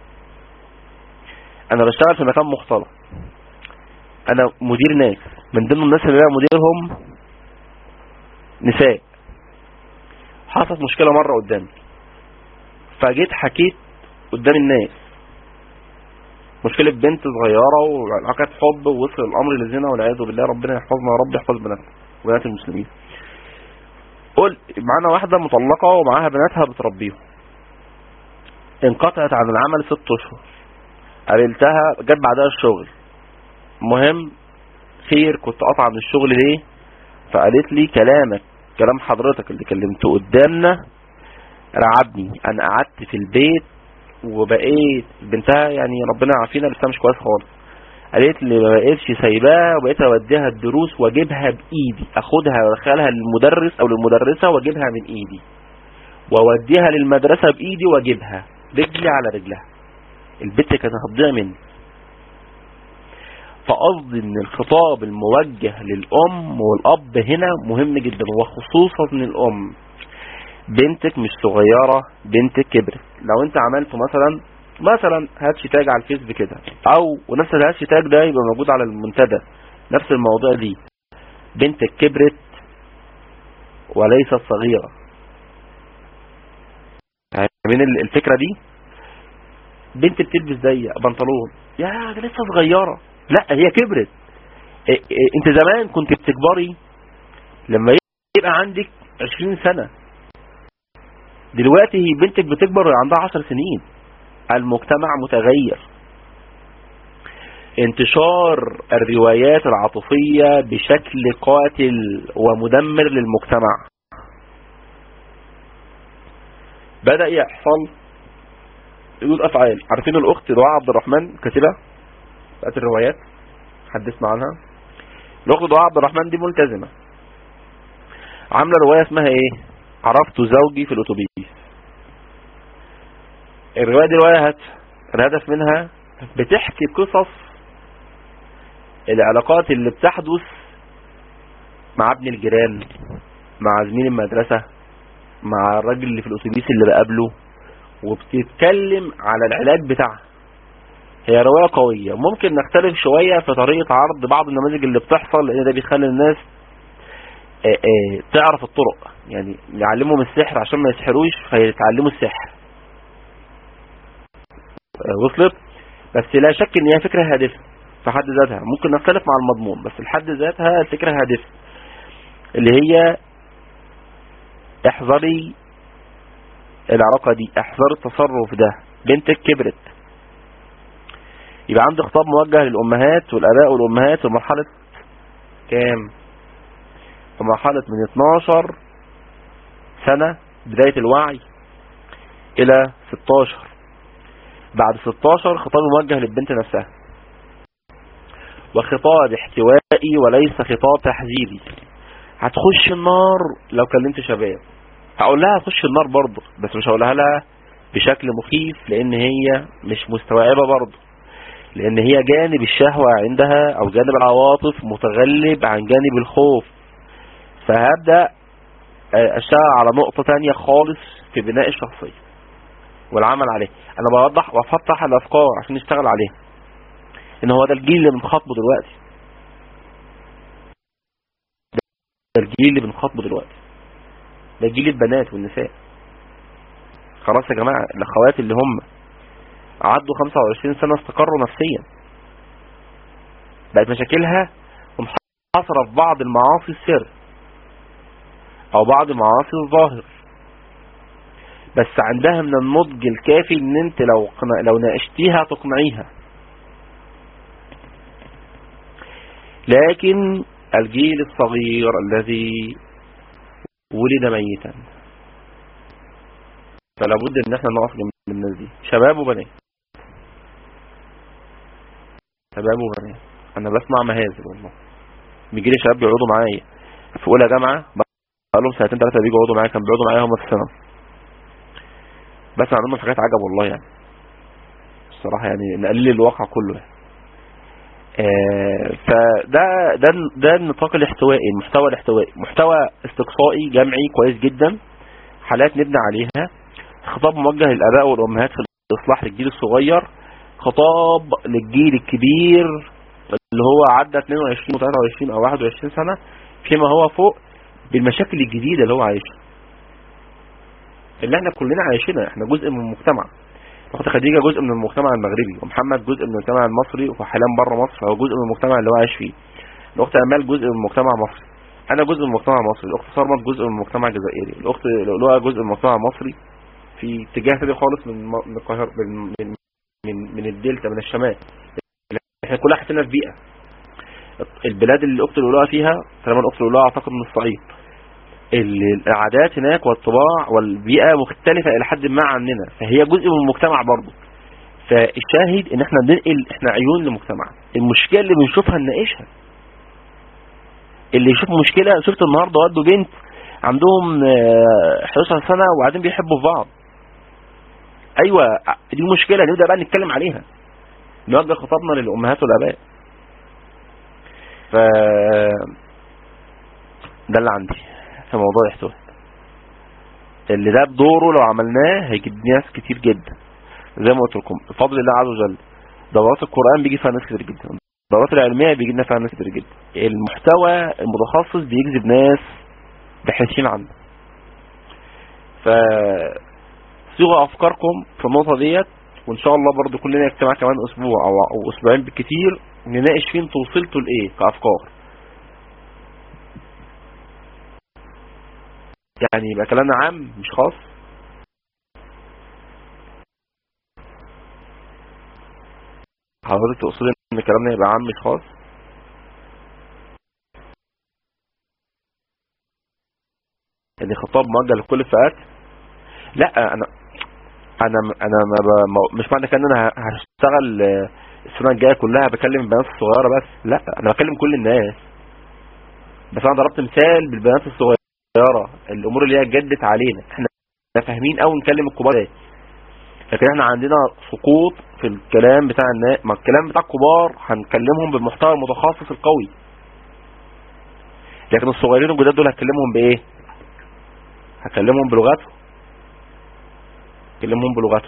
انا بشتغل في مكان مختلط انا مدير ناس من ضمن الناس اللي انا مديرهم نساء حصلت مشكلة مرة قدامي فجيت حكيت قدام الناس مشكلة بنت صغيرة وعلاقة حب ووصل الأمر للزنا والعياذ بالله ربنا يحفظنا يا رب يحفظ بناتنا وبنات المسلمين قول معانا واحدة مطلقة ومعاها بناتها بتربيهم انقطعت عن العمل ست اشهر قابلتها جت بعدها الشغل مهم خير كنت قطع من الشغل ليه فقالت لي كلامك كلام حضرتك اللي كلمته قدامنا رعبني انا قعدت في البيت وبقيت بنتها يعني ربنا يعافينا بس مش كويس خالص قالت لي ما بقيتش سايباها وبقيت اوديها الدروس واجيبها بايدي اخدها وادخلها للمدرس او للمدرسه واجيبها من ايدي واوديها للمدرسه بايدي واجيبها رجلي على رجلها البت كانت هتضيع مني فقصدي ان الخطاب الموجه للام والاب هنا مهم جدا وخصوصا الام بنتك مش صغيرة بنتك كبرت لو انت عملت مثلا مثلا هاشتاج على الفيس بكده او ونفس الهاشتاج ده يبقى موجود على المنتدى نفس الموضوع دي بنتك كبرت وليست صغيرة من الفكرة دي بنت بتلبس ضيق بنطلون يا ده لسه صغيرة لا هي كبرت إيه إيه انت زمان كنت بتكبري لما يبقى عندك 20 سنة دلوقتي هي بنتك بتكبر عندها 10 سنين المجتمع متغير انتشار الروايات العاطفية بشكل قاتل ومدمر للمجتمع بدأ يحصل ردود افعال عارفين الاخت دعاء عبد الرحمن كاتبه بتاعت الروايات حد يسمع عنها الاخت دعاء عبد الرحمن دي ملتزمه عامله روايه اسمها ايه عرفت زوجي في الاتوبيس الروايه دي روايه هات الهدف منها بتحكي قصص العلاقات اللي بتحدث مع ابن الجيران مع زميل المدرسة مع الراجل اللي في الاتوبيس اللي بقابله وبتتكلم على العلاج بتاعها هي رواية قوية ممكن نختلف شوية في طريقة عرض بعض النماذج اللي بتحصل لان ده بيخلي الناس آآ آآ تعرف الطرق يعني يعلمهم السحر عشان ما يسحروش فيتعلموا السحر وصلت بس لا شك ان هي فكرة هادفة في حد ذاتها ممكن نختلف مع المضمون بس الحد ذاتها فكرة هادفة اللي هي احذري العلاقة دي احذر التصرف ده بنتك كبرت يبقى عندي خطاب موجه للأمهات والأباء والأمهات في مرحلة كام في مرحلة من 12 سنة بداية الوعي إلى 16 بعد 16 خطاب موجه للبنت نفسها وخطاب احتوائي وليس خطاب تحذيري هتخش النار لو كلمت شباب هقول لها هتخش النار برضه بس مش هقولها لها بشكل مخيف لان هي مش مستوعبة برضه لان هي جانب الشهوة عندها او جانب العواطف متغلب عن جانب الخوف فهبدأ اشتغل على نقطة تانية خالص في بناء الشخصية والعمل عليه انا بوضح وافتح الافكار عشان نشتغل عليها ان هو ده الجيل اللي بنخاطبه دلوقتي ده الجيل اللي بنخاطبه دلوقتي ده جيل البنات والنساء خلاص يا جماعة الاخوات اللي هم عدوا 25 سنة استقروا نفسيا بقت مشاكلها منحصرة في بعض المعاصي السر او بعض معاصي الظاهر بس عندها من النضج الكافي ان انت لو لو ناقشتيها تقنعيها لكن الجيل الصغير الذي ولد ميتا فلا بد ان احنا نقف جنب الناس دي شباب وبنات شباب وبنات انا بسمع مهازل والله بيجي لي شباب بيقعدوا معايا في اولى جامعه بقى لهم سنتين ثلاثه بيجوا يقعدوا معايا كان بيقعدوا معايا هم في الثانوي بسمع منهم حاجات عجب والله يعني الصراحه يعني نقلل الواقع كله يعني. آه فده ده ده النطاق الاحتوائي المحتوى الاحتوائي محتوى استقصائي جمعي كويس جدا حالات نبني عليها خطاب موجه للاباء والامهات في الاصلاح للجيل الصغير خطاب للجيل الكبير اللي هو عدى 22 و23 او 21 سنة فيما هو فوق بالمشاكل الجديدة اللي هو عايشها اللي احنا كلنا عايشينها احنا جزء من المجتمع اخت خديجة جزء من المجتمع المغربي ومحمد جزء من المجتمع المصري وحاليا بره مصر فهو جزء من المجتمع اللي هو عايش فيه الاخت امال جزء من المجتمع المصري انا جزء من المجتمع المصري الاخت صرمت جزء من المجتمع الجزائري الاخت لؤلؤة جزء من المجتمع المصري في اتجاه تاني خالص من من القاهره من من من, من الدلتا من الشمال احنا كلنا حاسين في بيئه البلاد اللي الاخت لؤلؤة فيها تقريبا الاخت لؤلؤة اعتقد من الصعيد العادات هناك والطباع والبيئة مختلفة الى حد ما عننا فهي جزء من المجتمع برضه فالشاهد ان احنا بننقل احنا عيون لمجتمع المشكلة اللي بنشوفها نناقشها اللي يشوف مشكلة شفت النهاردة ودوا بنت عندهم 11 سنة وبعدين بيحبوا في بعض ايوه دي مشكلة نبدأ بقى نتكلم عليها نوجه خطابنا للامهات والاباء ف ده اللي عندي في موضوع الاحتواء اللي ده بدوره لو عملناه هيجيب ناس كتير جدا زي ما قلت لكم بفضل الله عز وجل دورات القرآن بيجي فيها ناس كتير جدا الدورات العلمية بيجي لنا فيها ناس كتير جدا المحتوى المتخصص بيجذب ناس باحثين عنه ف صيغوا افكاركم في النقطة ديت وان شاء الله برضو كلنا نجتمع كمان اسبوع او, أو اسبوعين بالكتير نناقش فين توصلتوا لايه كافكار يعني يبقى كلامنا عام مش خاص حضرتك تقصد ان كلامنا يبقى عام مش خاص يعني خطاب موجه لكل الفئات لا انا انا انا ما مش معنى كده ان انا هشتغل السنه الجايه كلها بكلم البنات الصغيره بس لا انا بكلم كل الناس بس انا ضربت مثال بالبنات الصغيره الامور اللي هي جدت علينا احنا فاهمين قوي نكلم الكبار ازاي لكن احنا عندنا سقوط في الكلام بتاع الناس ما الكلام بتاع الكبار هنكلمهم بالمحتوى المتخصص القوي لكن الصغيرين الجداد دول هتكلمهم بايه هكلمهم بلغتهم كلمهم بلغتهم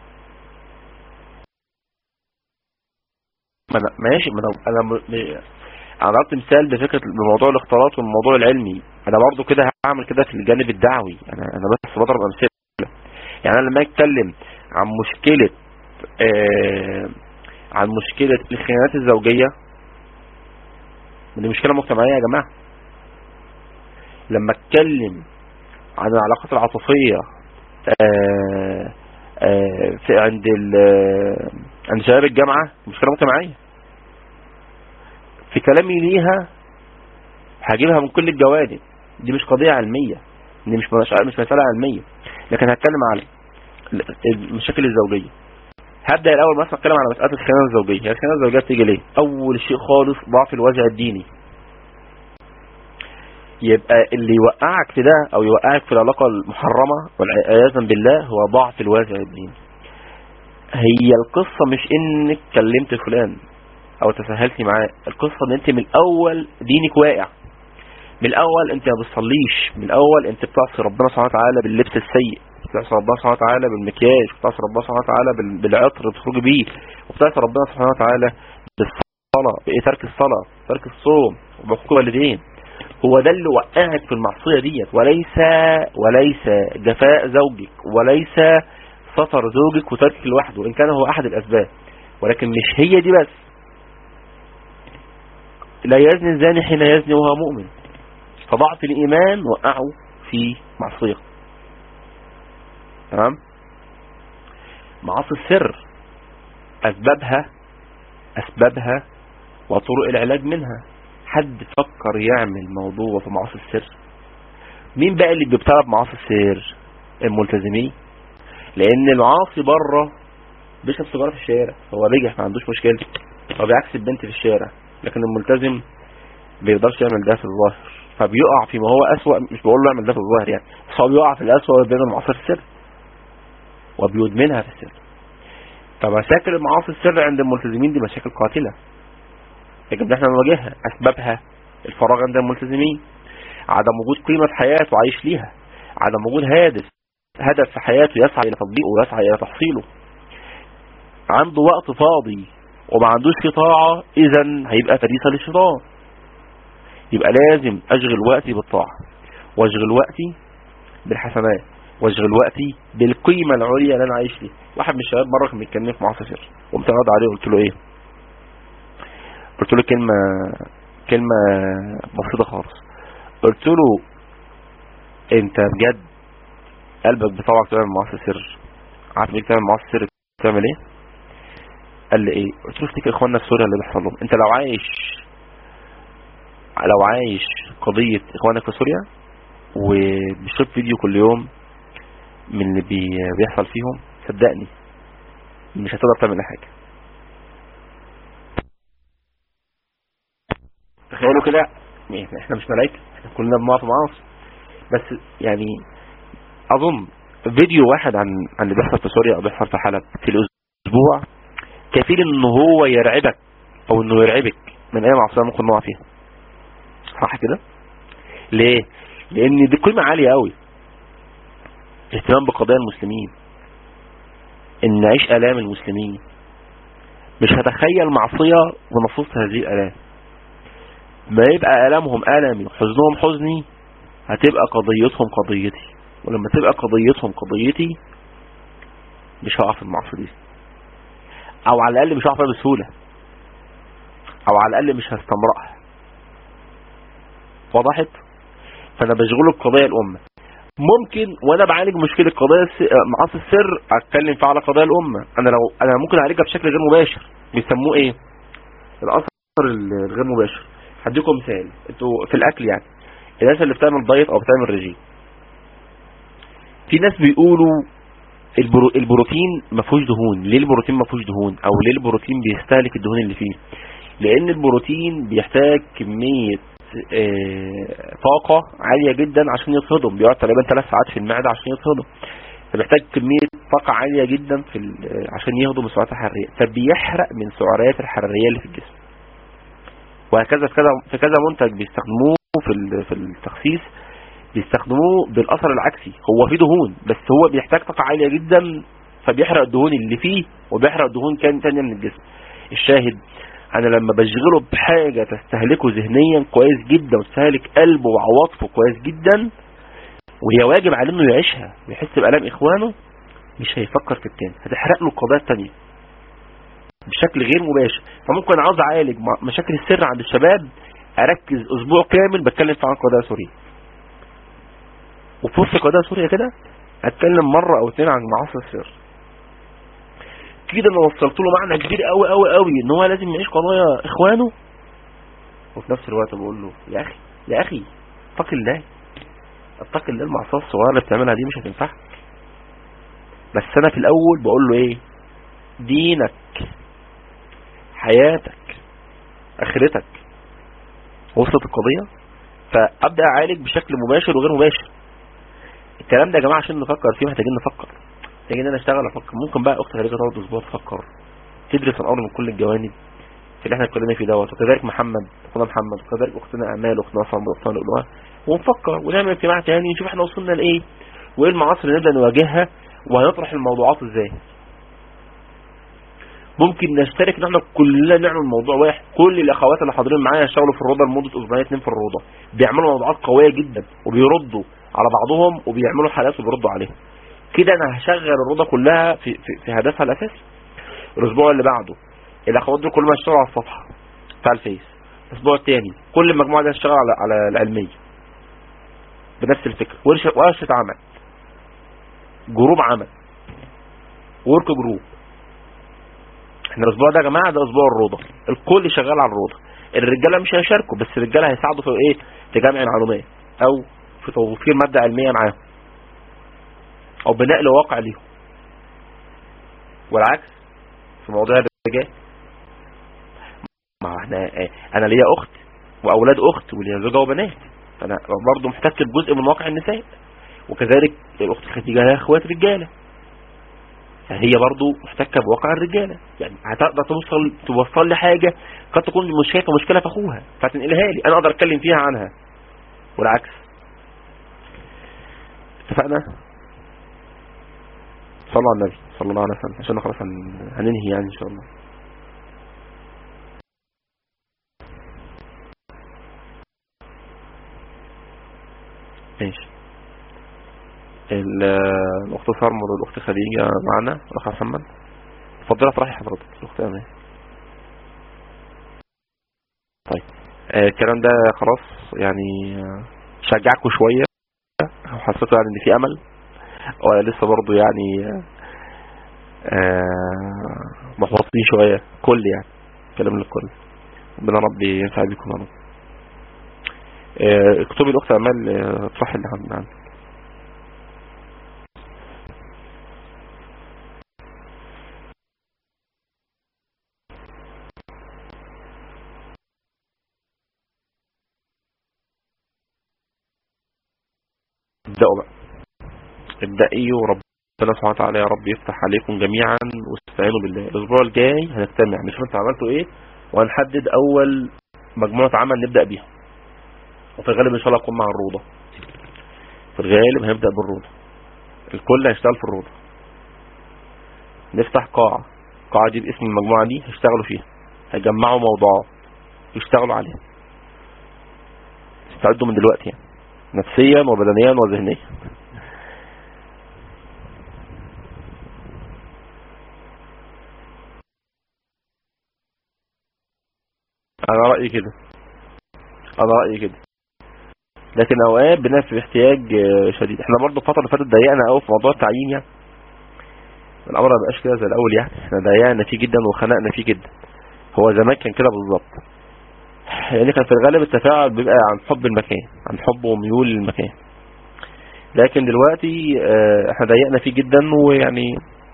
ما انا ماشي ما انا انا م... انا ضربت مثال بفكره بموضوع الاختلاط والموضوع العلمي انا برضو كده هعمل كده في الجانب الدعوي انا انا بس بضرب امثله يعني انا لما اتكلم عن مشكله آه عن مشكله الخيانات الزوجيه دي مشكله مجتمعيه يا جماعه لما اتكلم عن العلاقات العاطفيه آه آه في عند عند شباب الجامعة مشكلة مجتمعية في كلامي ليها هجيبها من كل الجوانب دي مش قضية علمية دي مش مش مسألة علمية لكن هتكلم على المشاكل الزوجية هبدأ الأول مثلا أتكلم على مسألة الخيانة الزوجية الخيانة الزوجية بتيجي ليه أول شيء خالص ضعف الوازع الديني يبقى اللي يوقعك في ده او يوقعك في العلاقة المحرمة والعياذا بالله هو ضعف الوازع الديني هي القصة مش انك كلمت فلان او تسهلتي معاه القصة ان انت من الاول دينك واقع من الاول انت ما بتصليش من الاول انت بتعصي ربنا سبحانه وتعالى باللبس السيء بتعصي ربنا سبحانه وتعالى بالمكياج بتعصي ربنا سبحانه وتعالى بالعطر بتخرجي بيه وبتعصي ربنا سبحانه وتعالى بالصلاة بايه ترك الصلاة ترك الصوم وبحقوق الوالدين هو ده اللي وقعك في المعصية ديت وليس وليس جفاء زوجك وليس ستر زوجك وتركك لوحده إن كان هو أحد الأسباب ولكن مش هي دي بس لا يزني الزاني حين يزني وهو مؤمن فضعف الإيمان وقعه في معصية تمام معاصي السر أسبابها أسبابها وطرق العلاج منها حد فكر يعمل موضوع في معاصي السر مين بقى اللي بيبتلى بمعاصي السر الملتزمين لان المعاصي بره بيشرب سيجاره في الشارع هو رجع ما عندوش مشكله هو بيعكس البنت في الشارع لكن الملتزم بيقدرش يعمل ده في الظاهر فبيقع فيما هو اسوأ مش بقول له اعمل ده في الظاهر يعني بس هو بيقع في الاسوأ بين المعاصي السر وبيدمنها في السر فمشاكل المعاصي السر عند الملتزمين دي مشاكل قاتلة يجب احنا نواجهها اسبابها الفراغ عند الملتزمين عدم وجود قيمة في حياته عايش ليها عدم وجود هدف هدف في حياته يسعى الى تطبيقه ويسعى الى تحصيله عنده وقت فاضي وما عندوش في طاعة اذا هيبقى فريسة للشيطان يبقى لازم اشغل وقتي بالطاعة واشغل وقتي بالحسنات واشغل وقتي بالقيمة العليا اللي انا عايش ليها واحد من الشباب مرة كان بيتكلم في معصر سر قمت قاعد عليه قلت له ايه قلت له كلمة كلمة بسيطة خالص قلت له انت بجد قلبك بطبعك تعمل معصر سر عارف ليه تعمل معصر سر تعمل ايه قال لي ايه قلت له افتكر اخواننا في سوريا اللي بيحصل لهم انت لو عايش لو عايش قضية اخوانك في سوريا وبتشوف فيديو كل يوم من اللي بي بيحصل فيهم صدقني مش هتقدر تعمل اي حاجة تخيلوا كده احنا مش ملايكة احنا كلنا بنقع في معاصي بس يعني اظن فيديو واحد عن عن اللي بيحصل في سوريا او بيحصل في حلب في الاسبوع كفيل ان هو يرعبك او انه يرعبك من اي معصيه ممكن نقع فيها صح كده ليه لان دي قيمه عاليه قوي اهتمام بقضايا المسلمين ان نعيش الام المسلمين مش هتخيل معصيه ونصوص هذه الالام ما يبقى الامهم المي وحزنهم حزني هتبقى قضيتهم قضيتي ولما تبقى قضيتهم قضيتي مش هقع في المعصيه دي او على الاقل مش هقع فيها بسهوله او على الاقل مش هستمرأها وضحت فانا بشغل القضايا الامه ممكن وانا بعالج مشكله قضايا معاصي السر اتكلم فيها على قضايا الامه انا لو انا ممكن اعالجها بشكل غير مباشر بيسموه ايه الاثر الغير مباشر هديكم مثال انتوا في الاكل يعني الناس اللي بتعمل دايت او بتعمل رجيم في ناس بيقولوا البرو البروتين ما فيهوش دهون ليه البروتين ما فيهوش دهون او ليه البروتين بيستهلك الدهون اللي فيه لان البروتين بيحتاج كمية اه طاقة عالية جدا عشان يتهضم بيقعد تقريبا 3 ساعات في المعدة عشان يتهضم فبيحتاج كمية طاقة عالية جدا في عشان يهضم السعرات الحرارية فبيحرق من السعرات الحرارية اللي في الجسم وهكذا في كذا في كذا منتج بيستخدموه في في التخسيس بيستخدموه بالاثر العكسي هو فيه دهون بس هو بيحتاج طاقه عاليه جدا فبيحرق الدهون اللي فيه وبيحرق دهون كان تانية من الجسم الشاهد انا لما بشغله بحاجة تستهلكه ذهنيا كويس جدا وتستهلك قلبه وعواطفه كويس جدا وهي واجب عليه انه يعيشها ويحس بألام اخوانه مش هيفكر في التاني هتحرق له القضايا التانية بشكل غير مباشر فممكن عاوز اعالج مشاكل السر عند الشباب اركز اسبوع كامل بتكلم في عن قضايا سوريا وفي وسط قضايا سوريا كده اتكلم مرة او اتنين عن معاصي السر كده انا وصلت له معنى كبير قوي قوي قوي ان هو لازم يعيش قضايا اخوانه وفي نفس الوقت بقول له يا اخي يا اخي اتق الله اتق الله المعصيه الصغيره اللي بتعملها دي مش هتنفعك بس انا في الاول بقول له ايه دينك حياتك اخرتك وصلت القضيه فابدا اعالج بشكل مباشر وغير مباشر الكلام ده يا جماعه عشان نفكر فيه محتاجين نفكر محتاجين ان انا اشتغل افكر ممكن بقى اخت خارجه تقعد اسبوع تفكر تدرس الامر من كل الجوانب في اللي احنا اتكلمنا فيه دوت وكذلك محمد اخونا محمد وكذلك اختنا امال واختنا صمد واختنا لؤلؤه ونفكر ونعمل اجتماع تاني نشوف احنا وصلنا لايه وايه المعاصر اللي نبدا نواجهها وهنطرح الموضوعات ازاي ممكن نشترك ان احنا كلنا نعمل موضوع واحد كل الاخوات اللي حاضرين معايا يشتغلوا في الروضه لمده اسبوعين اتنين في الروضه بيعملوا موضوعات قويه جدا وبيردوا على بعضهم وبيعملوا حالات وبيردوا عليها كده انا هشغل الروضه كلها في في, في هدفها الاساسي الاسبوع اللي بعده الاخوات دول كلهم هيشتغلوا على الصفحه بتاع الفيس الاسبوع الثاني كل المجموعه دي هتشتغل على على العلميه بنفس الفكره ورشه ورشه عمل جروب عمل ورك جروب احنا الاسبوع ده يا جماعه ده اسبوع الروضه الكل شغال على الروضه الرجاله مش هيشاركوا بس الرجاله هيساعدوا في ايه في جمع المعلومات او في توفير ماده علميه معاهم او بناء لواقع ليهم والعكس في مواضيع الرجال ما هو احنا اه، انا ليا اخت واولاد اخت وليا زوجه وبنات فانا برضه محتك بجزء من واقع النساء وكذلك الاخت خديجه لها اخوات رجاله فهي برضو محتكه بواقع الرجاله يعني هتقدر توصل توصل لي حاجه قد تكون مش شايفه مشكله في اخوها فتنقلها لي انا اقدر اتكلم فيها عنها والعكس اتفقنا صلوا على النبي صلى الله عليه وسلم عشان خلاص هن- هننهي يعني ان شاء الله ماشي ال- الاخت سارمر والاخت خديجه معانا الاخ محمد اتفضلي افرحي حضرتك الاخت امان طيب آه، الكلام ده خلاص يعني آه، شجعكم شويه وحسيتوا يعني ان في امل ولا لسه برضو يعني آه، آه، محبطين شويه كل يعني كلام للكل ربنا ربي ينفع بيكم يا رب آه، اكتبي الاخت امال آه، اطرحي اللي عندنا عنها. ابدأوا بقى ابدأي وربنا سبحانه وتعالى يا رب يفتح عليكم جميعا واستعينوا بالله الاسبوع الجاي هنجتمع نشوف انتوا عملتوا ايه وهنحدد اول مجموعة عمل نبدأ بيها وفي الغالب ان شاء الله هكون مع الروضة في الغالب هنبدأ بالروضة الكل هيشتغل في الروضة نفتح قاعة القاعة دي باسم المجموعة دي هيشتغلوا فيها هيجمعوا موضوعات يشتغلوا عليها استعدوا من دلوقتي يعني نفسيا وبدنيا وذهنيا انا رأيي كده انا رأيي كده لكن اوقات بنفس احتياج آه، شديد احنا برضو الفترة اللي فاتت ضيقنا قوي في موضوع التعيين يعني الامر ما بقاش كده زي الاول يعني احنا ضيقنا فيه جدا وخنقنا فيه جدا هو زمان كان كده بالظبط يعني كان في الغالب التفاعل بيبقى عن حب المكان عن حب وميول للمكان لكن دلوقتي آه، احنا ضيقنا فيه جدا ويعني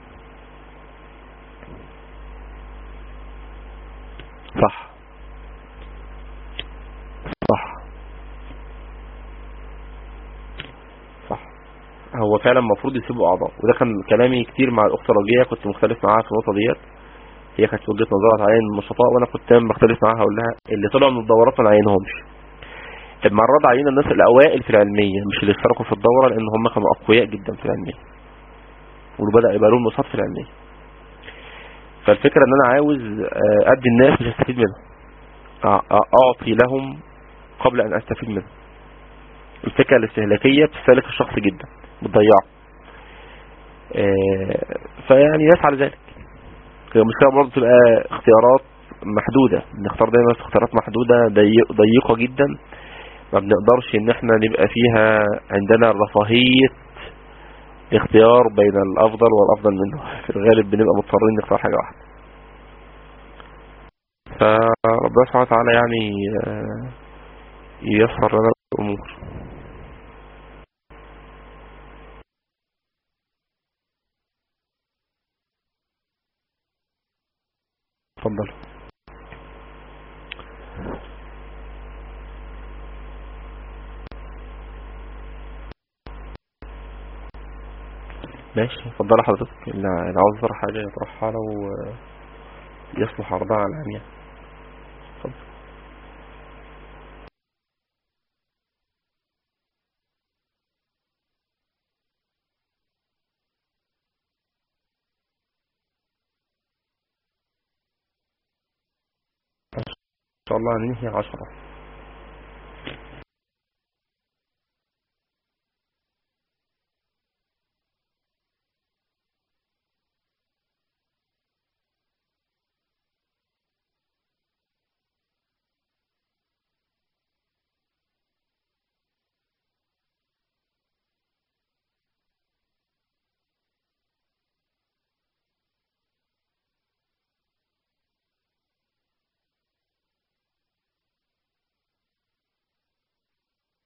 صح صح صح هو فعلا المفروض يسيبوا اعضاء وده كان كلامي كتير مع الاخت رجيه كنت مختلف معاها في النقطه ديت هي كانت وجهه نظرها تعين النشطاء وانا كنت بختلف معاها اقول لها اللي طلعوا من الدورات ما نعينهمش المره دي عينا الناس الاوائل في العلميه مش اللي اشتركوا في الدوره لان هم كانوا اقوياء جدا في العلميه وبدا يبقى لهم نشاط في العلميه فالفكره ان انا عاوز آه، ادي الناس مش هستفيد منهم أع- اعطي لهم قبل ان استفيد منهم الفكره الاستهلاكيه بتستهلك الشخص جدا بتضيعه آه، فيعني يسعى لذلك هي المشكله برضه تبقى اختيارات محدوده بنختار دايما اختيارات محدوده ضيق- ضيقه جدا ما بنقدرش ان احنا نبقى فيها عندنا رفاهيه اختيار بين الافضل والافضل منه في الغالب بنبقى مضطرين نختار حاجه واحده فربنا سبحانه وتعالى يعني آه، ييسر لنا الامور اتفضل ماشي اتفضل حضرتك اللي اللي عاوز يطرح حاجة يطرحها لو آه، يصلح عرضها على العمية اتفضل ان شاء الله هننهي عشرة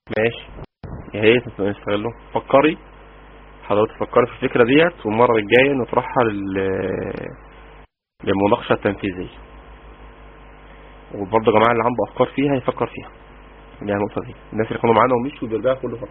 ماشي يا ريت نستغله فكري حضرتك فكري في الفكرة ديت والمرة الجاية نطرحها لل للمناقشة التنفيذية وبرضه يا جماعة اللي عنده أفكار فيها يفكر فيها يعني النقطة دي الناس اللي كانوا معانا ومشوا بيرجعوا كل فترة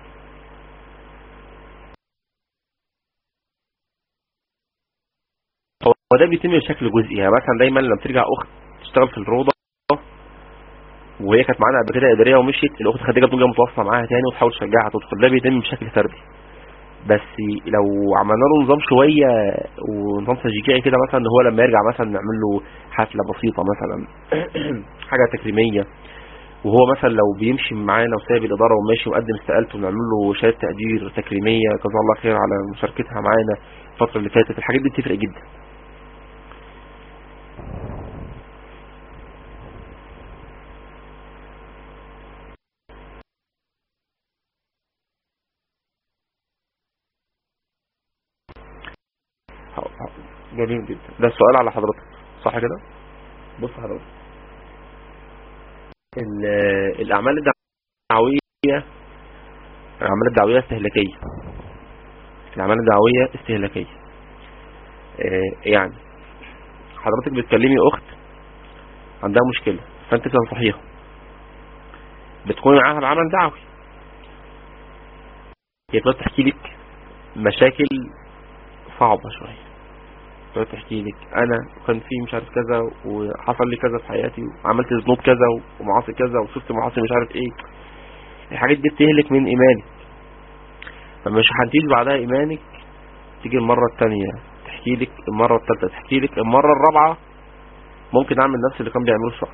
هو ده بيتم بشكل جزئي يعني مثلا دايما لما ترجع أخت تشتغل في الروضة وهي كانت معانا قبل كده إدارية ومشيت الأخت خديجة بتقوم جايه متواصلة معاها تاني وتحاول تشجعها تدخل ده بيتم بشكل فردي بس لو عملنا له نظام شوية ونظام تشجيعي كده مثلا ان هو لما يرجع مثلا نعمل له حفلة بسيطة مثلا حاجة تكريمية وهو مثلا لو بيمشي معانا وسايب الإدارة وماشي ومقدم استقالته ونعمل له شهادة تقدير تكريمية جزاه الله خير على مشاركتها معانا الفترة اللي فاتت الحاجات دي بتفرق جدا جميل جدا ده السؤال على حضرتك صح كده بص حضرتك ال- الأعمال الدعوية الأعمال الدعوية استهلاكية الأعمال الدعوية استهلاكية آه، يعني حضرتك بتكلمي أخت عندها مشكلة فأنت تنصحيها بتكوني معاها بعمل دعوي هي بتقعد تحكي لك مشاكل صعبة شوية تقعد تحكي لك انا كان في مش عارف كذا وحصل لي كذا في حياتي وعملت ذنوب كذا ومعاصي كذا وشفت معاصي مش عارف ايه الحاجات دي بتهلك من ايمانك فمش هتيجي بعدها ايمانك تيجي المرة التانية تحكي لك المرة التالتة تحكي لك المرة الرابعة ممكن اعمل نفس اللي كان بيعمله الشخص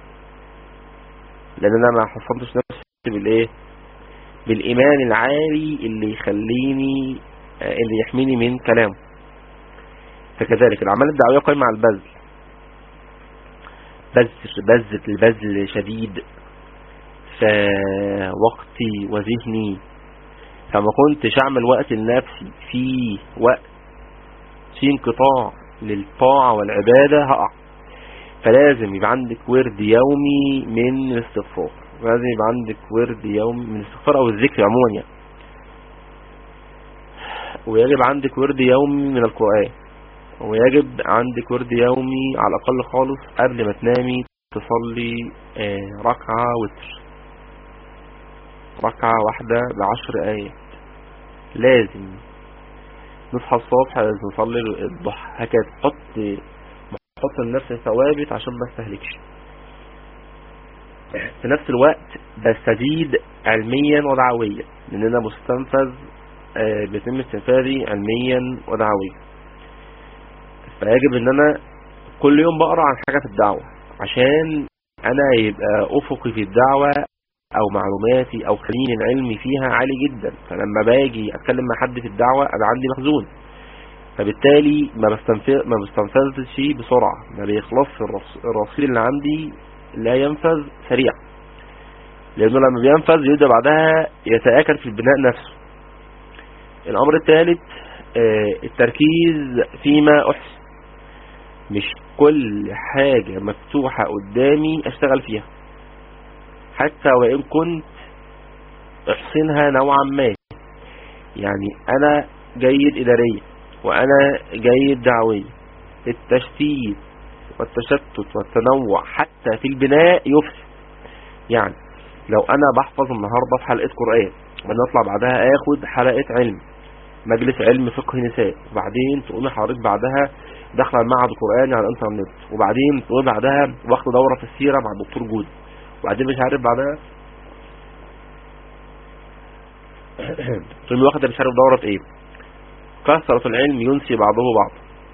لان انا ما حصلتش نفسي بالايه بالايمان العالي اللي يخليني آه، اللي يحميني من كلامه فكذلك الأعمال الدعوية قائمة على البذل بذل بذل البذل شديد فوقتي وذهني فما كنتش أعمل وقت لنفسي في وقت في انقطاع للطاعة والعبادة هقع فلازم يبقى عندك ورد يومي من الاستغفار لازم يبقى عندك ورد يومي من الاستغفار أو الذكر عموما يعني ويجب عندك ورد يومي من القرآن ويجب عندك ورد يومي على الأقل خالص قبل ما تنامي تصلي آه، ركعة وتر ركعة واحدة بعشر آيات لازم نصحى الصبح لازم نصلي الضحى هكذا حط حط لنفسي ثوابت عشان ما استهلكش في نفس الوقت بستزيد علميا ودعويا لان انا مستنفذ آه، بيتم استنفاذي علميا ودعويا فيجب ان انا كل يوم بقرا عن حاجة في الدعوة عشان انا يبقى افقي في الدعوة او معلوماتي او خليني العلمي فيها عالي جدا فلما باجي اتكلم مع حد في الدعوة ابقى عندي مخزون فبالتالي ما بستنفذ ما بستنفذش بسرعة ما بيخلصش الرص- الرصيد اللي عندي لا ينفذ سريع لانه لما بينفذ يبدأ بعدها يتآكل في البناء نفسه الامر الثالث آه، التركيز فيما احسن مش كل حاجة مفتوحة قدامي اشتغل فيها حتى وان كنت احسنها نوعا ما يعني انا جيد اداريا وانا جيد دعويا التشتيت والتشتت والتنوع حتى في البناء يفسد يعني لو انا بحفظ النهاردة في حلقة قرآن بنطلع بعدها اخد حلقة علم مجلس علم فقه نساء وبعدين تقومي حضرتك بعدها داخله المعهد القرآني على الانترنت وبعدين تقومي بعدها واخده دورة في السيرة مع الدكتور جود وبعدين مش عارف بعدها تقومي واخده مش عارف دورة في ايه كثرة العلم ينسي بعضه بعض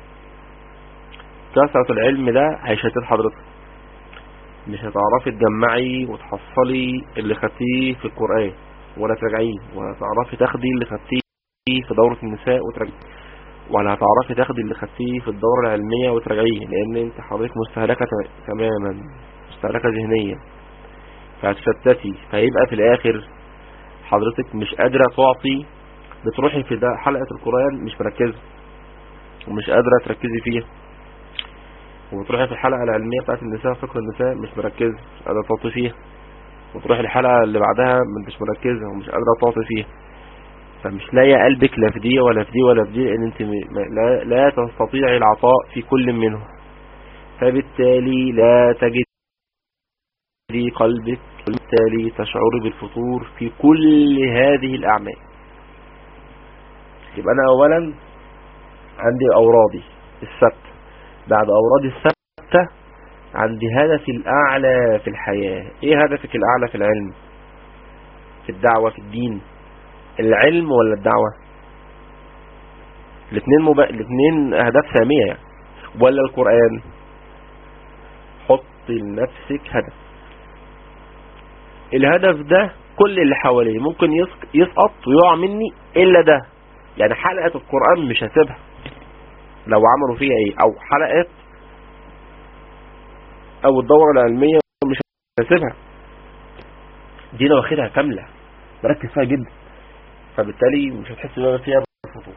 كثرة العلم ده هيشتت حضرتك مش هتعرفي تجمعي وتحصلي اللي خدتيه في القرآن ولا تراجعيه ولا تعرفي تاخدي اللي خدتيه في دورة النساء وتراجعيه ولا هتعرفي تاخدي اللي خدتيه في الدورة العلمية وتراجعيه لان انت حضرتك مستهلكة تماما مستهلكة ذهنيا فهتشتتي فيبقى في الاخر حضرتك مش قادرة تعطي بتروحي في ده حلقة القرآن مش مركزة ومش قادرة تركزي فيها وبتروحي في الحلقة العلمية بتاعت النساء فقه النساء مش مركزة مش قادرة تعطي فيها وتروح الحلقة اللي بعدها ما انتش مركزة ومش قادرة تعطي فيها فمش لاقي قلبك لا في دي ولا في دي ولا في دي لان انت لا, لا تستطيعي العطاء في كل منهم فبالتالي لا تجدي قلبك وبالتالي تشعري بالفطور في كل هذه الأعمال يبقى أنا أولا عندي أورادي السبت بعد أورادي السبتة عندي هدفي الأعلى في الحياة إيه هدفك الأعلى في العلم في الدعوة في الدين العلم ولا الدعوة الاثنين مب... الاثنين أهداف سامية يعني. ولا القرآن حط لنفسك هدف الهدف ده كل اللي حواليه ممكن يسقط ويقع مني إلا ده يعني حلقة القرآن مش هسيبها لو عملوا فيها ايه او حلقات او الدورة العلمية مش هسيبها دي انا واخدها كاملة بركز فيها جدا فبالتالي مش هتحس ان انا فيها بالفطور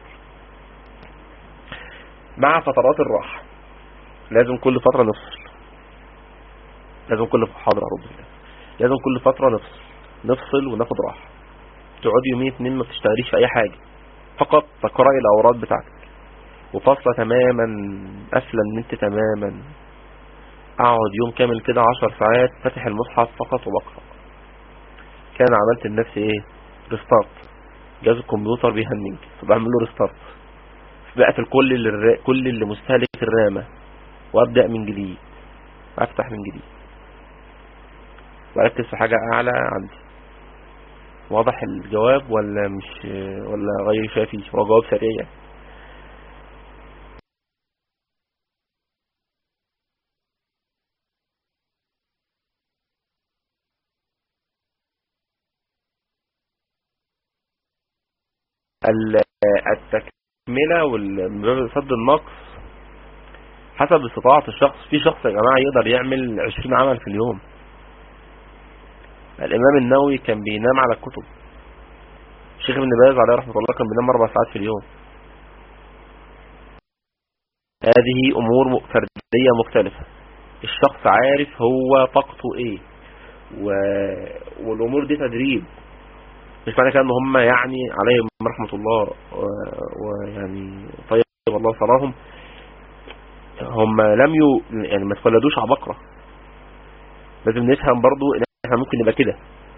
مع فترات الراحة لازم كل فترة نفصل لازم كل حاضر رب لازم كل فترة نفصل نفصل وناخد راحة تقعدي يومين اتنين ما تشتغليش في اي حاجة فقط تقرأي الاوراد بتاعتك وفاصلة تماما قافلة النت تماما اقعد يوم كامل كده عشر ساعات فاتح المصحف فقط وبقرأ كان عملت لنفسي ايه ريستارت جهاز الكمبيوتر بيهنج فبعمل له ريستارت بقفل كل اللي كل اللي مستهلك الرامة وابدأ من جديد افتح من جديد واركز في حاجة اعلى عندي واضح الجواب ولا مش ولا غير شافي هو جواب سريع التكملة والصد النقص حسب استطاعة الشخص في شخص يا جماعة يقدر يعمل 20 عمل في اليوم الإمام النووي كان بينام على الكتب الشيخ ابن باز عليه رحمة الله كان بينام أربع ساعات في اليوم هذه أمور فردية مختلفة الشخص عارف هو طاقته ايه و... والأمور دي تدريب مش معنى كده ان هم يعني عليهم رحمة الله ويعني طيب الله صلاهم هم لم ي... يعني ما تولدوش عبقرة لازم نفهم برضو ان احنا ممكن نبقى كده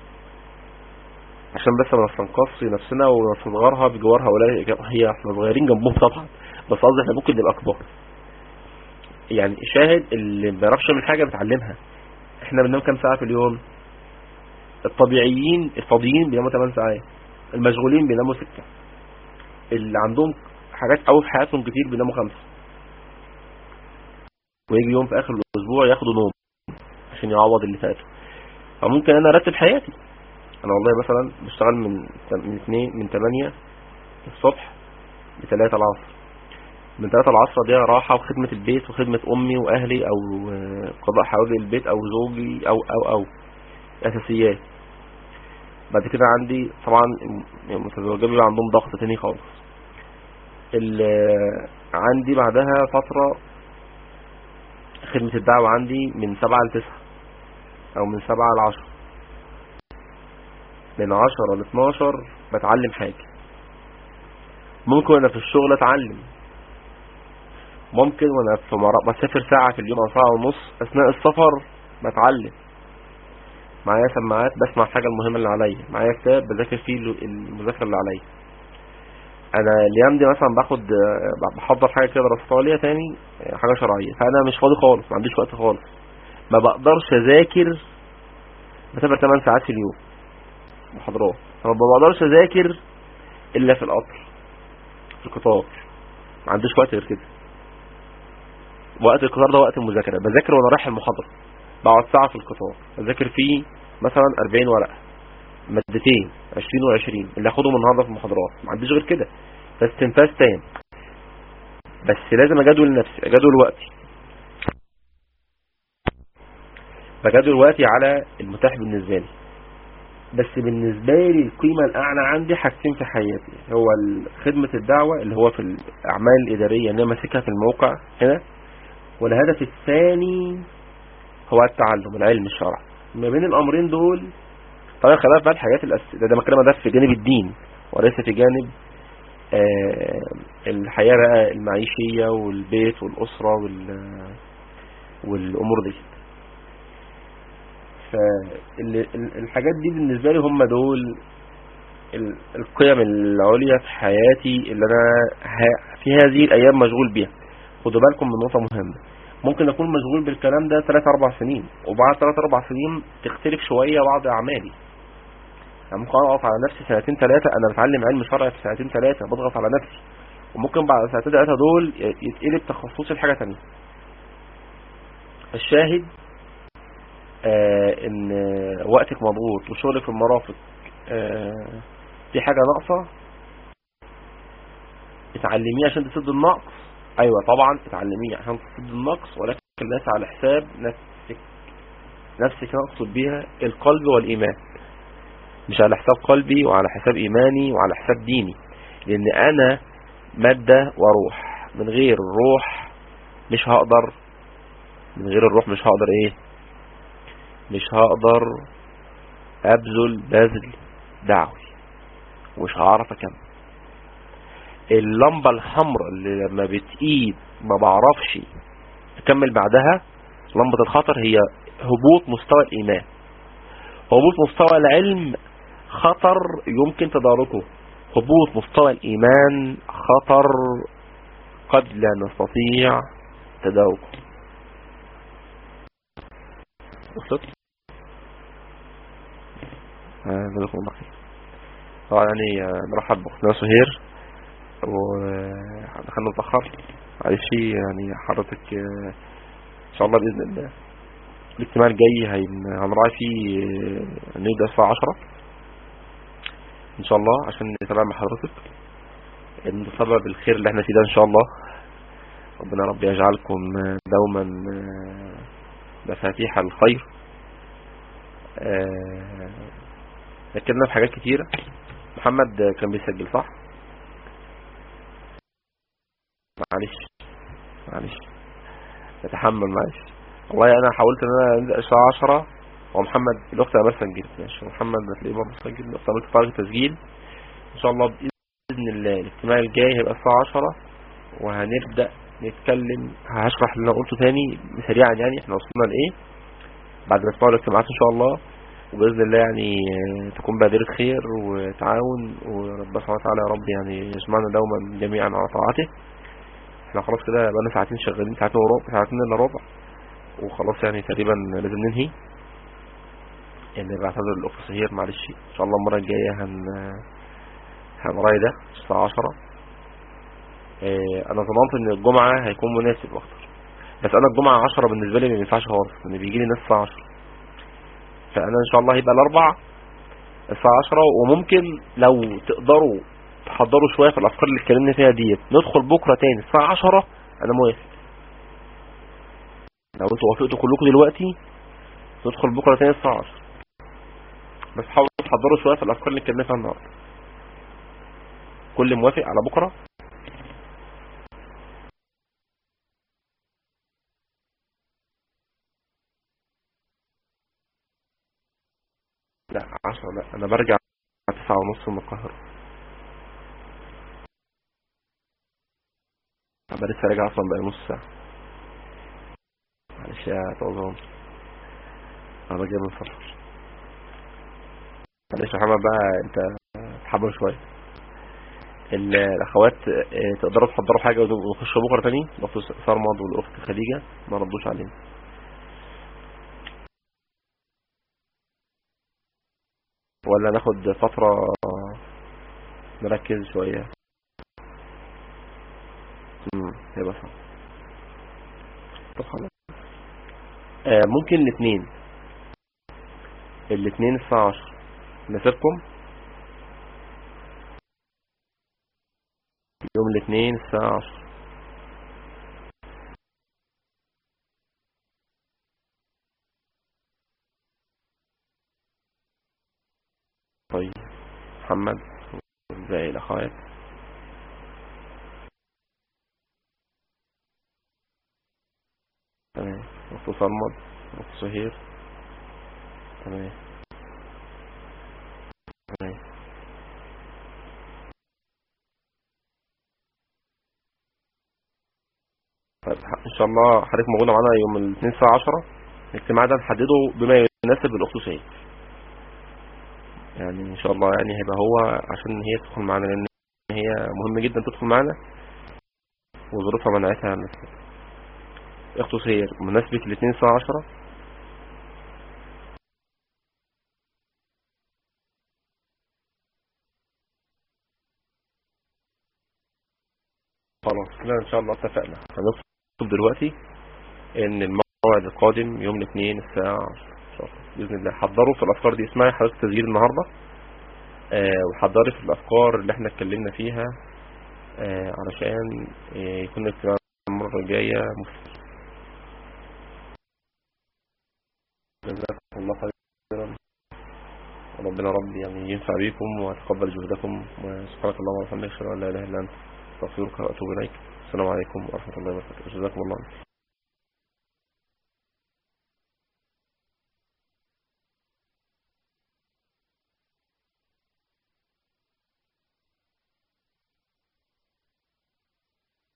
عشان بس ما نستنقص نفسنا ونصغرها بجوار هؤلاء هي احنا صغيرين جنبهم طبعا بس قصدي احنا ممكن نبقى كبار يعني شاهد اللي ما بيعرفش من حاجه بيتعلمها احنا بننام كام ساعه في اليوم الطبيعيين الفاضيين بيناموا 8 ساعات المشغولين بيناموا 6 اللي عندهم حاجات قوي في حياتهم كتير بيناموا 5 ويجي يوم في اخر الاسبوع ياخدوا نوم عشان يعوض اللي فاته فممكن انا ارتب حياتي انا والله مثلا بشتغل من من 2 من 8 الصبح ل 3 العصر من 3 العصر دي راحة وخدمة البيت وخدمة امي واهلي او قضاء حوائج البيت او زوجي او او او اساسيات بعد كده عندي طبعا المتزوجين بيبقى عندهم ضغط تاني خالص عندي بعدها فترة خدمة الدعوة عندي من 7 ل 9 او من 7 ل 10 من 10 ل 12 بتعلم حاجة ممكن وانا في الشغل اتعلم ممكن وانا في مرة بسافر ساعة في اليوم او ساعة ونص اثناء السفر بتعلم معايا سماعات بسمع الحاجة المهمة اللي عليا معايا كتاب بذاكر فيه المذاكرة اللي عليا انا الايام دي مثلا باخد بحضر حاجة كده دراسات عليا تاني حاجة شرعية فانا مش فاضي خالص ما عنديش وقت خالص ما بقدرش اذاكر بسافر 8 ساعات في اليوم محاضرات فما بقدرش اذاكر الا في القطر في القطار ما عنديش وقت غير كده وقت القطار ده وقت المذاكرة بذاكر وانا رايح المحاضرة بقعد ساعة في القطار اذاكر فيه مثلا 40 ورقة مادتين 20 و20 اللي هاخدهم النهارده في المحاضرات ما عنديش غير كده بس تنفاذ تام بس لازم اجدول نفسي اجدول وقتي بجدول وقتي على المتاح بالنسبة لي بس بالنسبة لي القيمة الأعلى عندي حاجتين في حياتي هو خدمة الدعوة اللي هو في الأعمال الإدارية اللي أنا ماسكها في الموقع هنا والهدف الثاني هو التعلم العلم الشرعي ما بين الأمرين دول طبعا خلاف بقى الحاجات الأس... ده, ده مكلمة ده في جانب الدين وليس في جانب آه الحياة بقى المعيشية والبيت والأسرة وال والأمور دي فالحاجات دي بالنسبة لي هم دول ال- القيم العليا في حياتي اللي انا ه- في هذه الايام مشغول بيها خدوا بالكم من نقطة مهمة ممكن اكون مشغول بالكلام ده 3 4 سنين وبعد 3 4 سنين تختلف شوية بعض اعمالي يعني ممكن اضغط على نفسي سنتين ثلاثة انا بتعلم علم شرعي في سنتين ثلاثة بضغط على نفسي وممكن بعد سنتين ثلاثة دول ي- يتقلب تخصصي لحاجة تانية الشاهد آه ان وقتك مضغوط وشغلك في المرافق آه في حاجة ناقصة اتعلميه عشان تسد النقص ايوه طبعا اتعلميه عشان تسد النقص ولكن ليس على حساب نفسك نفسك اقصد بيها القلب والايمان مش على حساب قلبي وعلى حساب ايماني وعلى حساب ديني لان انا مادة وروح من غير الروح مش هقدر من غير الروح مش هقدر ايه مش هقدر ابذل بذل دعوي ومش هعرف اكمل اللمبة الحمراء اللي لما بتقيد ما بعرفش اكمل بعدها لمبة الخطر هي هبوط مستوى الايمان هبوط مستوى العلم خطر يمكن تداركه هبوط مستوى الايمان خطر قد لا نستطيع تداركه وصلت آه، جزاكم الله خير طبعا يعني آه، نرحب باختنا سهير ودخلنا متأخر معلش يعني حضرتك آه، ان شاء الله بإذن الله الاجتماع الجاي هين- هنراعي فيه آه، انه يبدأ الساعة 10 ان شاء الله عشان نتابع مع حضرتك ان سبب الخير اللي احنا فيه ده ان شاء الله ربنا رب يجعلكم آه، دوما آه، مفاتيح الخير آه، ذكرنا في حاجات كتيرة محمد كان بيسجل صح معلش معلش نتحمل معلش والله انا حاولت ان انا انزل الساعة 10 ومحمد الاخت امال سجلت ماشي محمد هتلاقيه برضه سجل الاخت امال تفرج تسجيل ان شاء الله باذن الله الاجتماع الجاي هيبقى الساعة 10 وهنبدأ نتكلم هشرح اللي انا قلته تاني سريعا يعني احنا وصلنا لايه بعد ما نسمع الاجتماعات ان شاء الله وباذن الله يعني آه، تكون بادرة خير وتعاون وربنا سبحانه وتعالى يا رب يعني يجمعنا دوما جميعا على طاعته احنا خلاص كده بقالنا ساعتين شغالين ساعتين وربع ساعتين الا ربع وخلاص يعني تقريبا لازم ننهي يعني بعتذر الاخت سهير معلش ان شاء الله المره الجايه هن هنراعي ده الساعه 10 اه انا ظننت ان الجمعه هيكون مناسب اكتر بس انا الجمعه 10 بالنسبه لي ما ينفعش خالص لان بيجي لي ناس الساعه 10 فانا ان شاء الله هيبقى الاربع الساعه 10 وممكن لو تقدروا تحضروا شويه في الافكار اللي اتكلمنا فيها ديت ندخل بكره تاني الساعه 10 انا موافق لو انتوا وافقتوا كلكم دلوقتي ندخل بكره تاني الساعه 10 بس حاولوا تحضروا شويه في الافكار اللي اتكلمنا فيها النهارده كل موافق على بكره لا 10 لا انا برجع تسعة ونص من القاهرة انا لسه راجع اصلا بقى نص ساعة معلش يا طوزان انا راجع من سفر معلش يا محمد بقى انت تحمل شوية ال- الاخوات اه، تقدروا تحضروا حاجة ونخشوا بكرة تاني الاخت سرمد والاخت خديجة ما ردوش علينا ولا ناخد فترة نركز شوية امم هيبقى صعب طب خلاص آه ممكن الاثنين الاثنين الساعة عشر نسيبكم يوم الاثنين الساعة عشر طيب محمد باقي الاخوات تمام اخت صلمد اخت سهير تمام ان شاء الله حضرتك موجوده معانا يوم الاثنين الساعه 10 الاجتماع ده نحدده بما يناسب الاخت سيد يعني ان شاء الله يعني هيبقى هو عشان هي تدخل معانا لان هي مهم جدا تدخل معانا وظروفها منعتها عن نفسها اخت سير مناسبة الاثنين الساعة 10 خلاص كده ان شاء الله اتفقنا هنكتب دلوقتي ان الموعد القادم يوم الاثنين الساعة 10 ان شاء الله باذن الله حضروا في الافكار دي اسمعي حضرتك تسجيل النهارده آه وحضري في الافكار اللي احنا اتكلمنا فيها آه علشان آه يكون الاجتماع المرة الجاية مفيد جزاكم الله خيرا ربنا رب يعني ينفع بكم ويتقبل جهدكم وسبحانك اللهم وبحمدك اشهد ان لا اله الا انت استغفرك واتوب اليك السلام عليكم ورحمه الله وبركاته جزاكم الله خير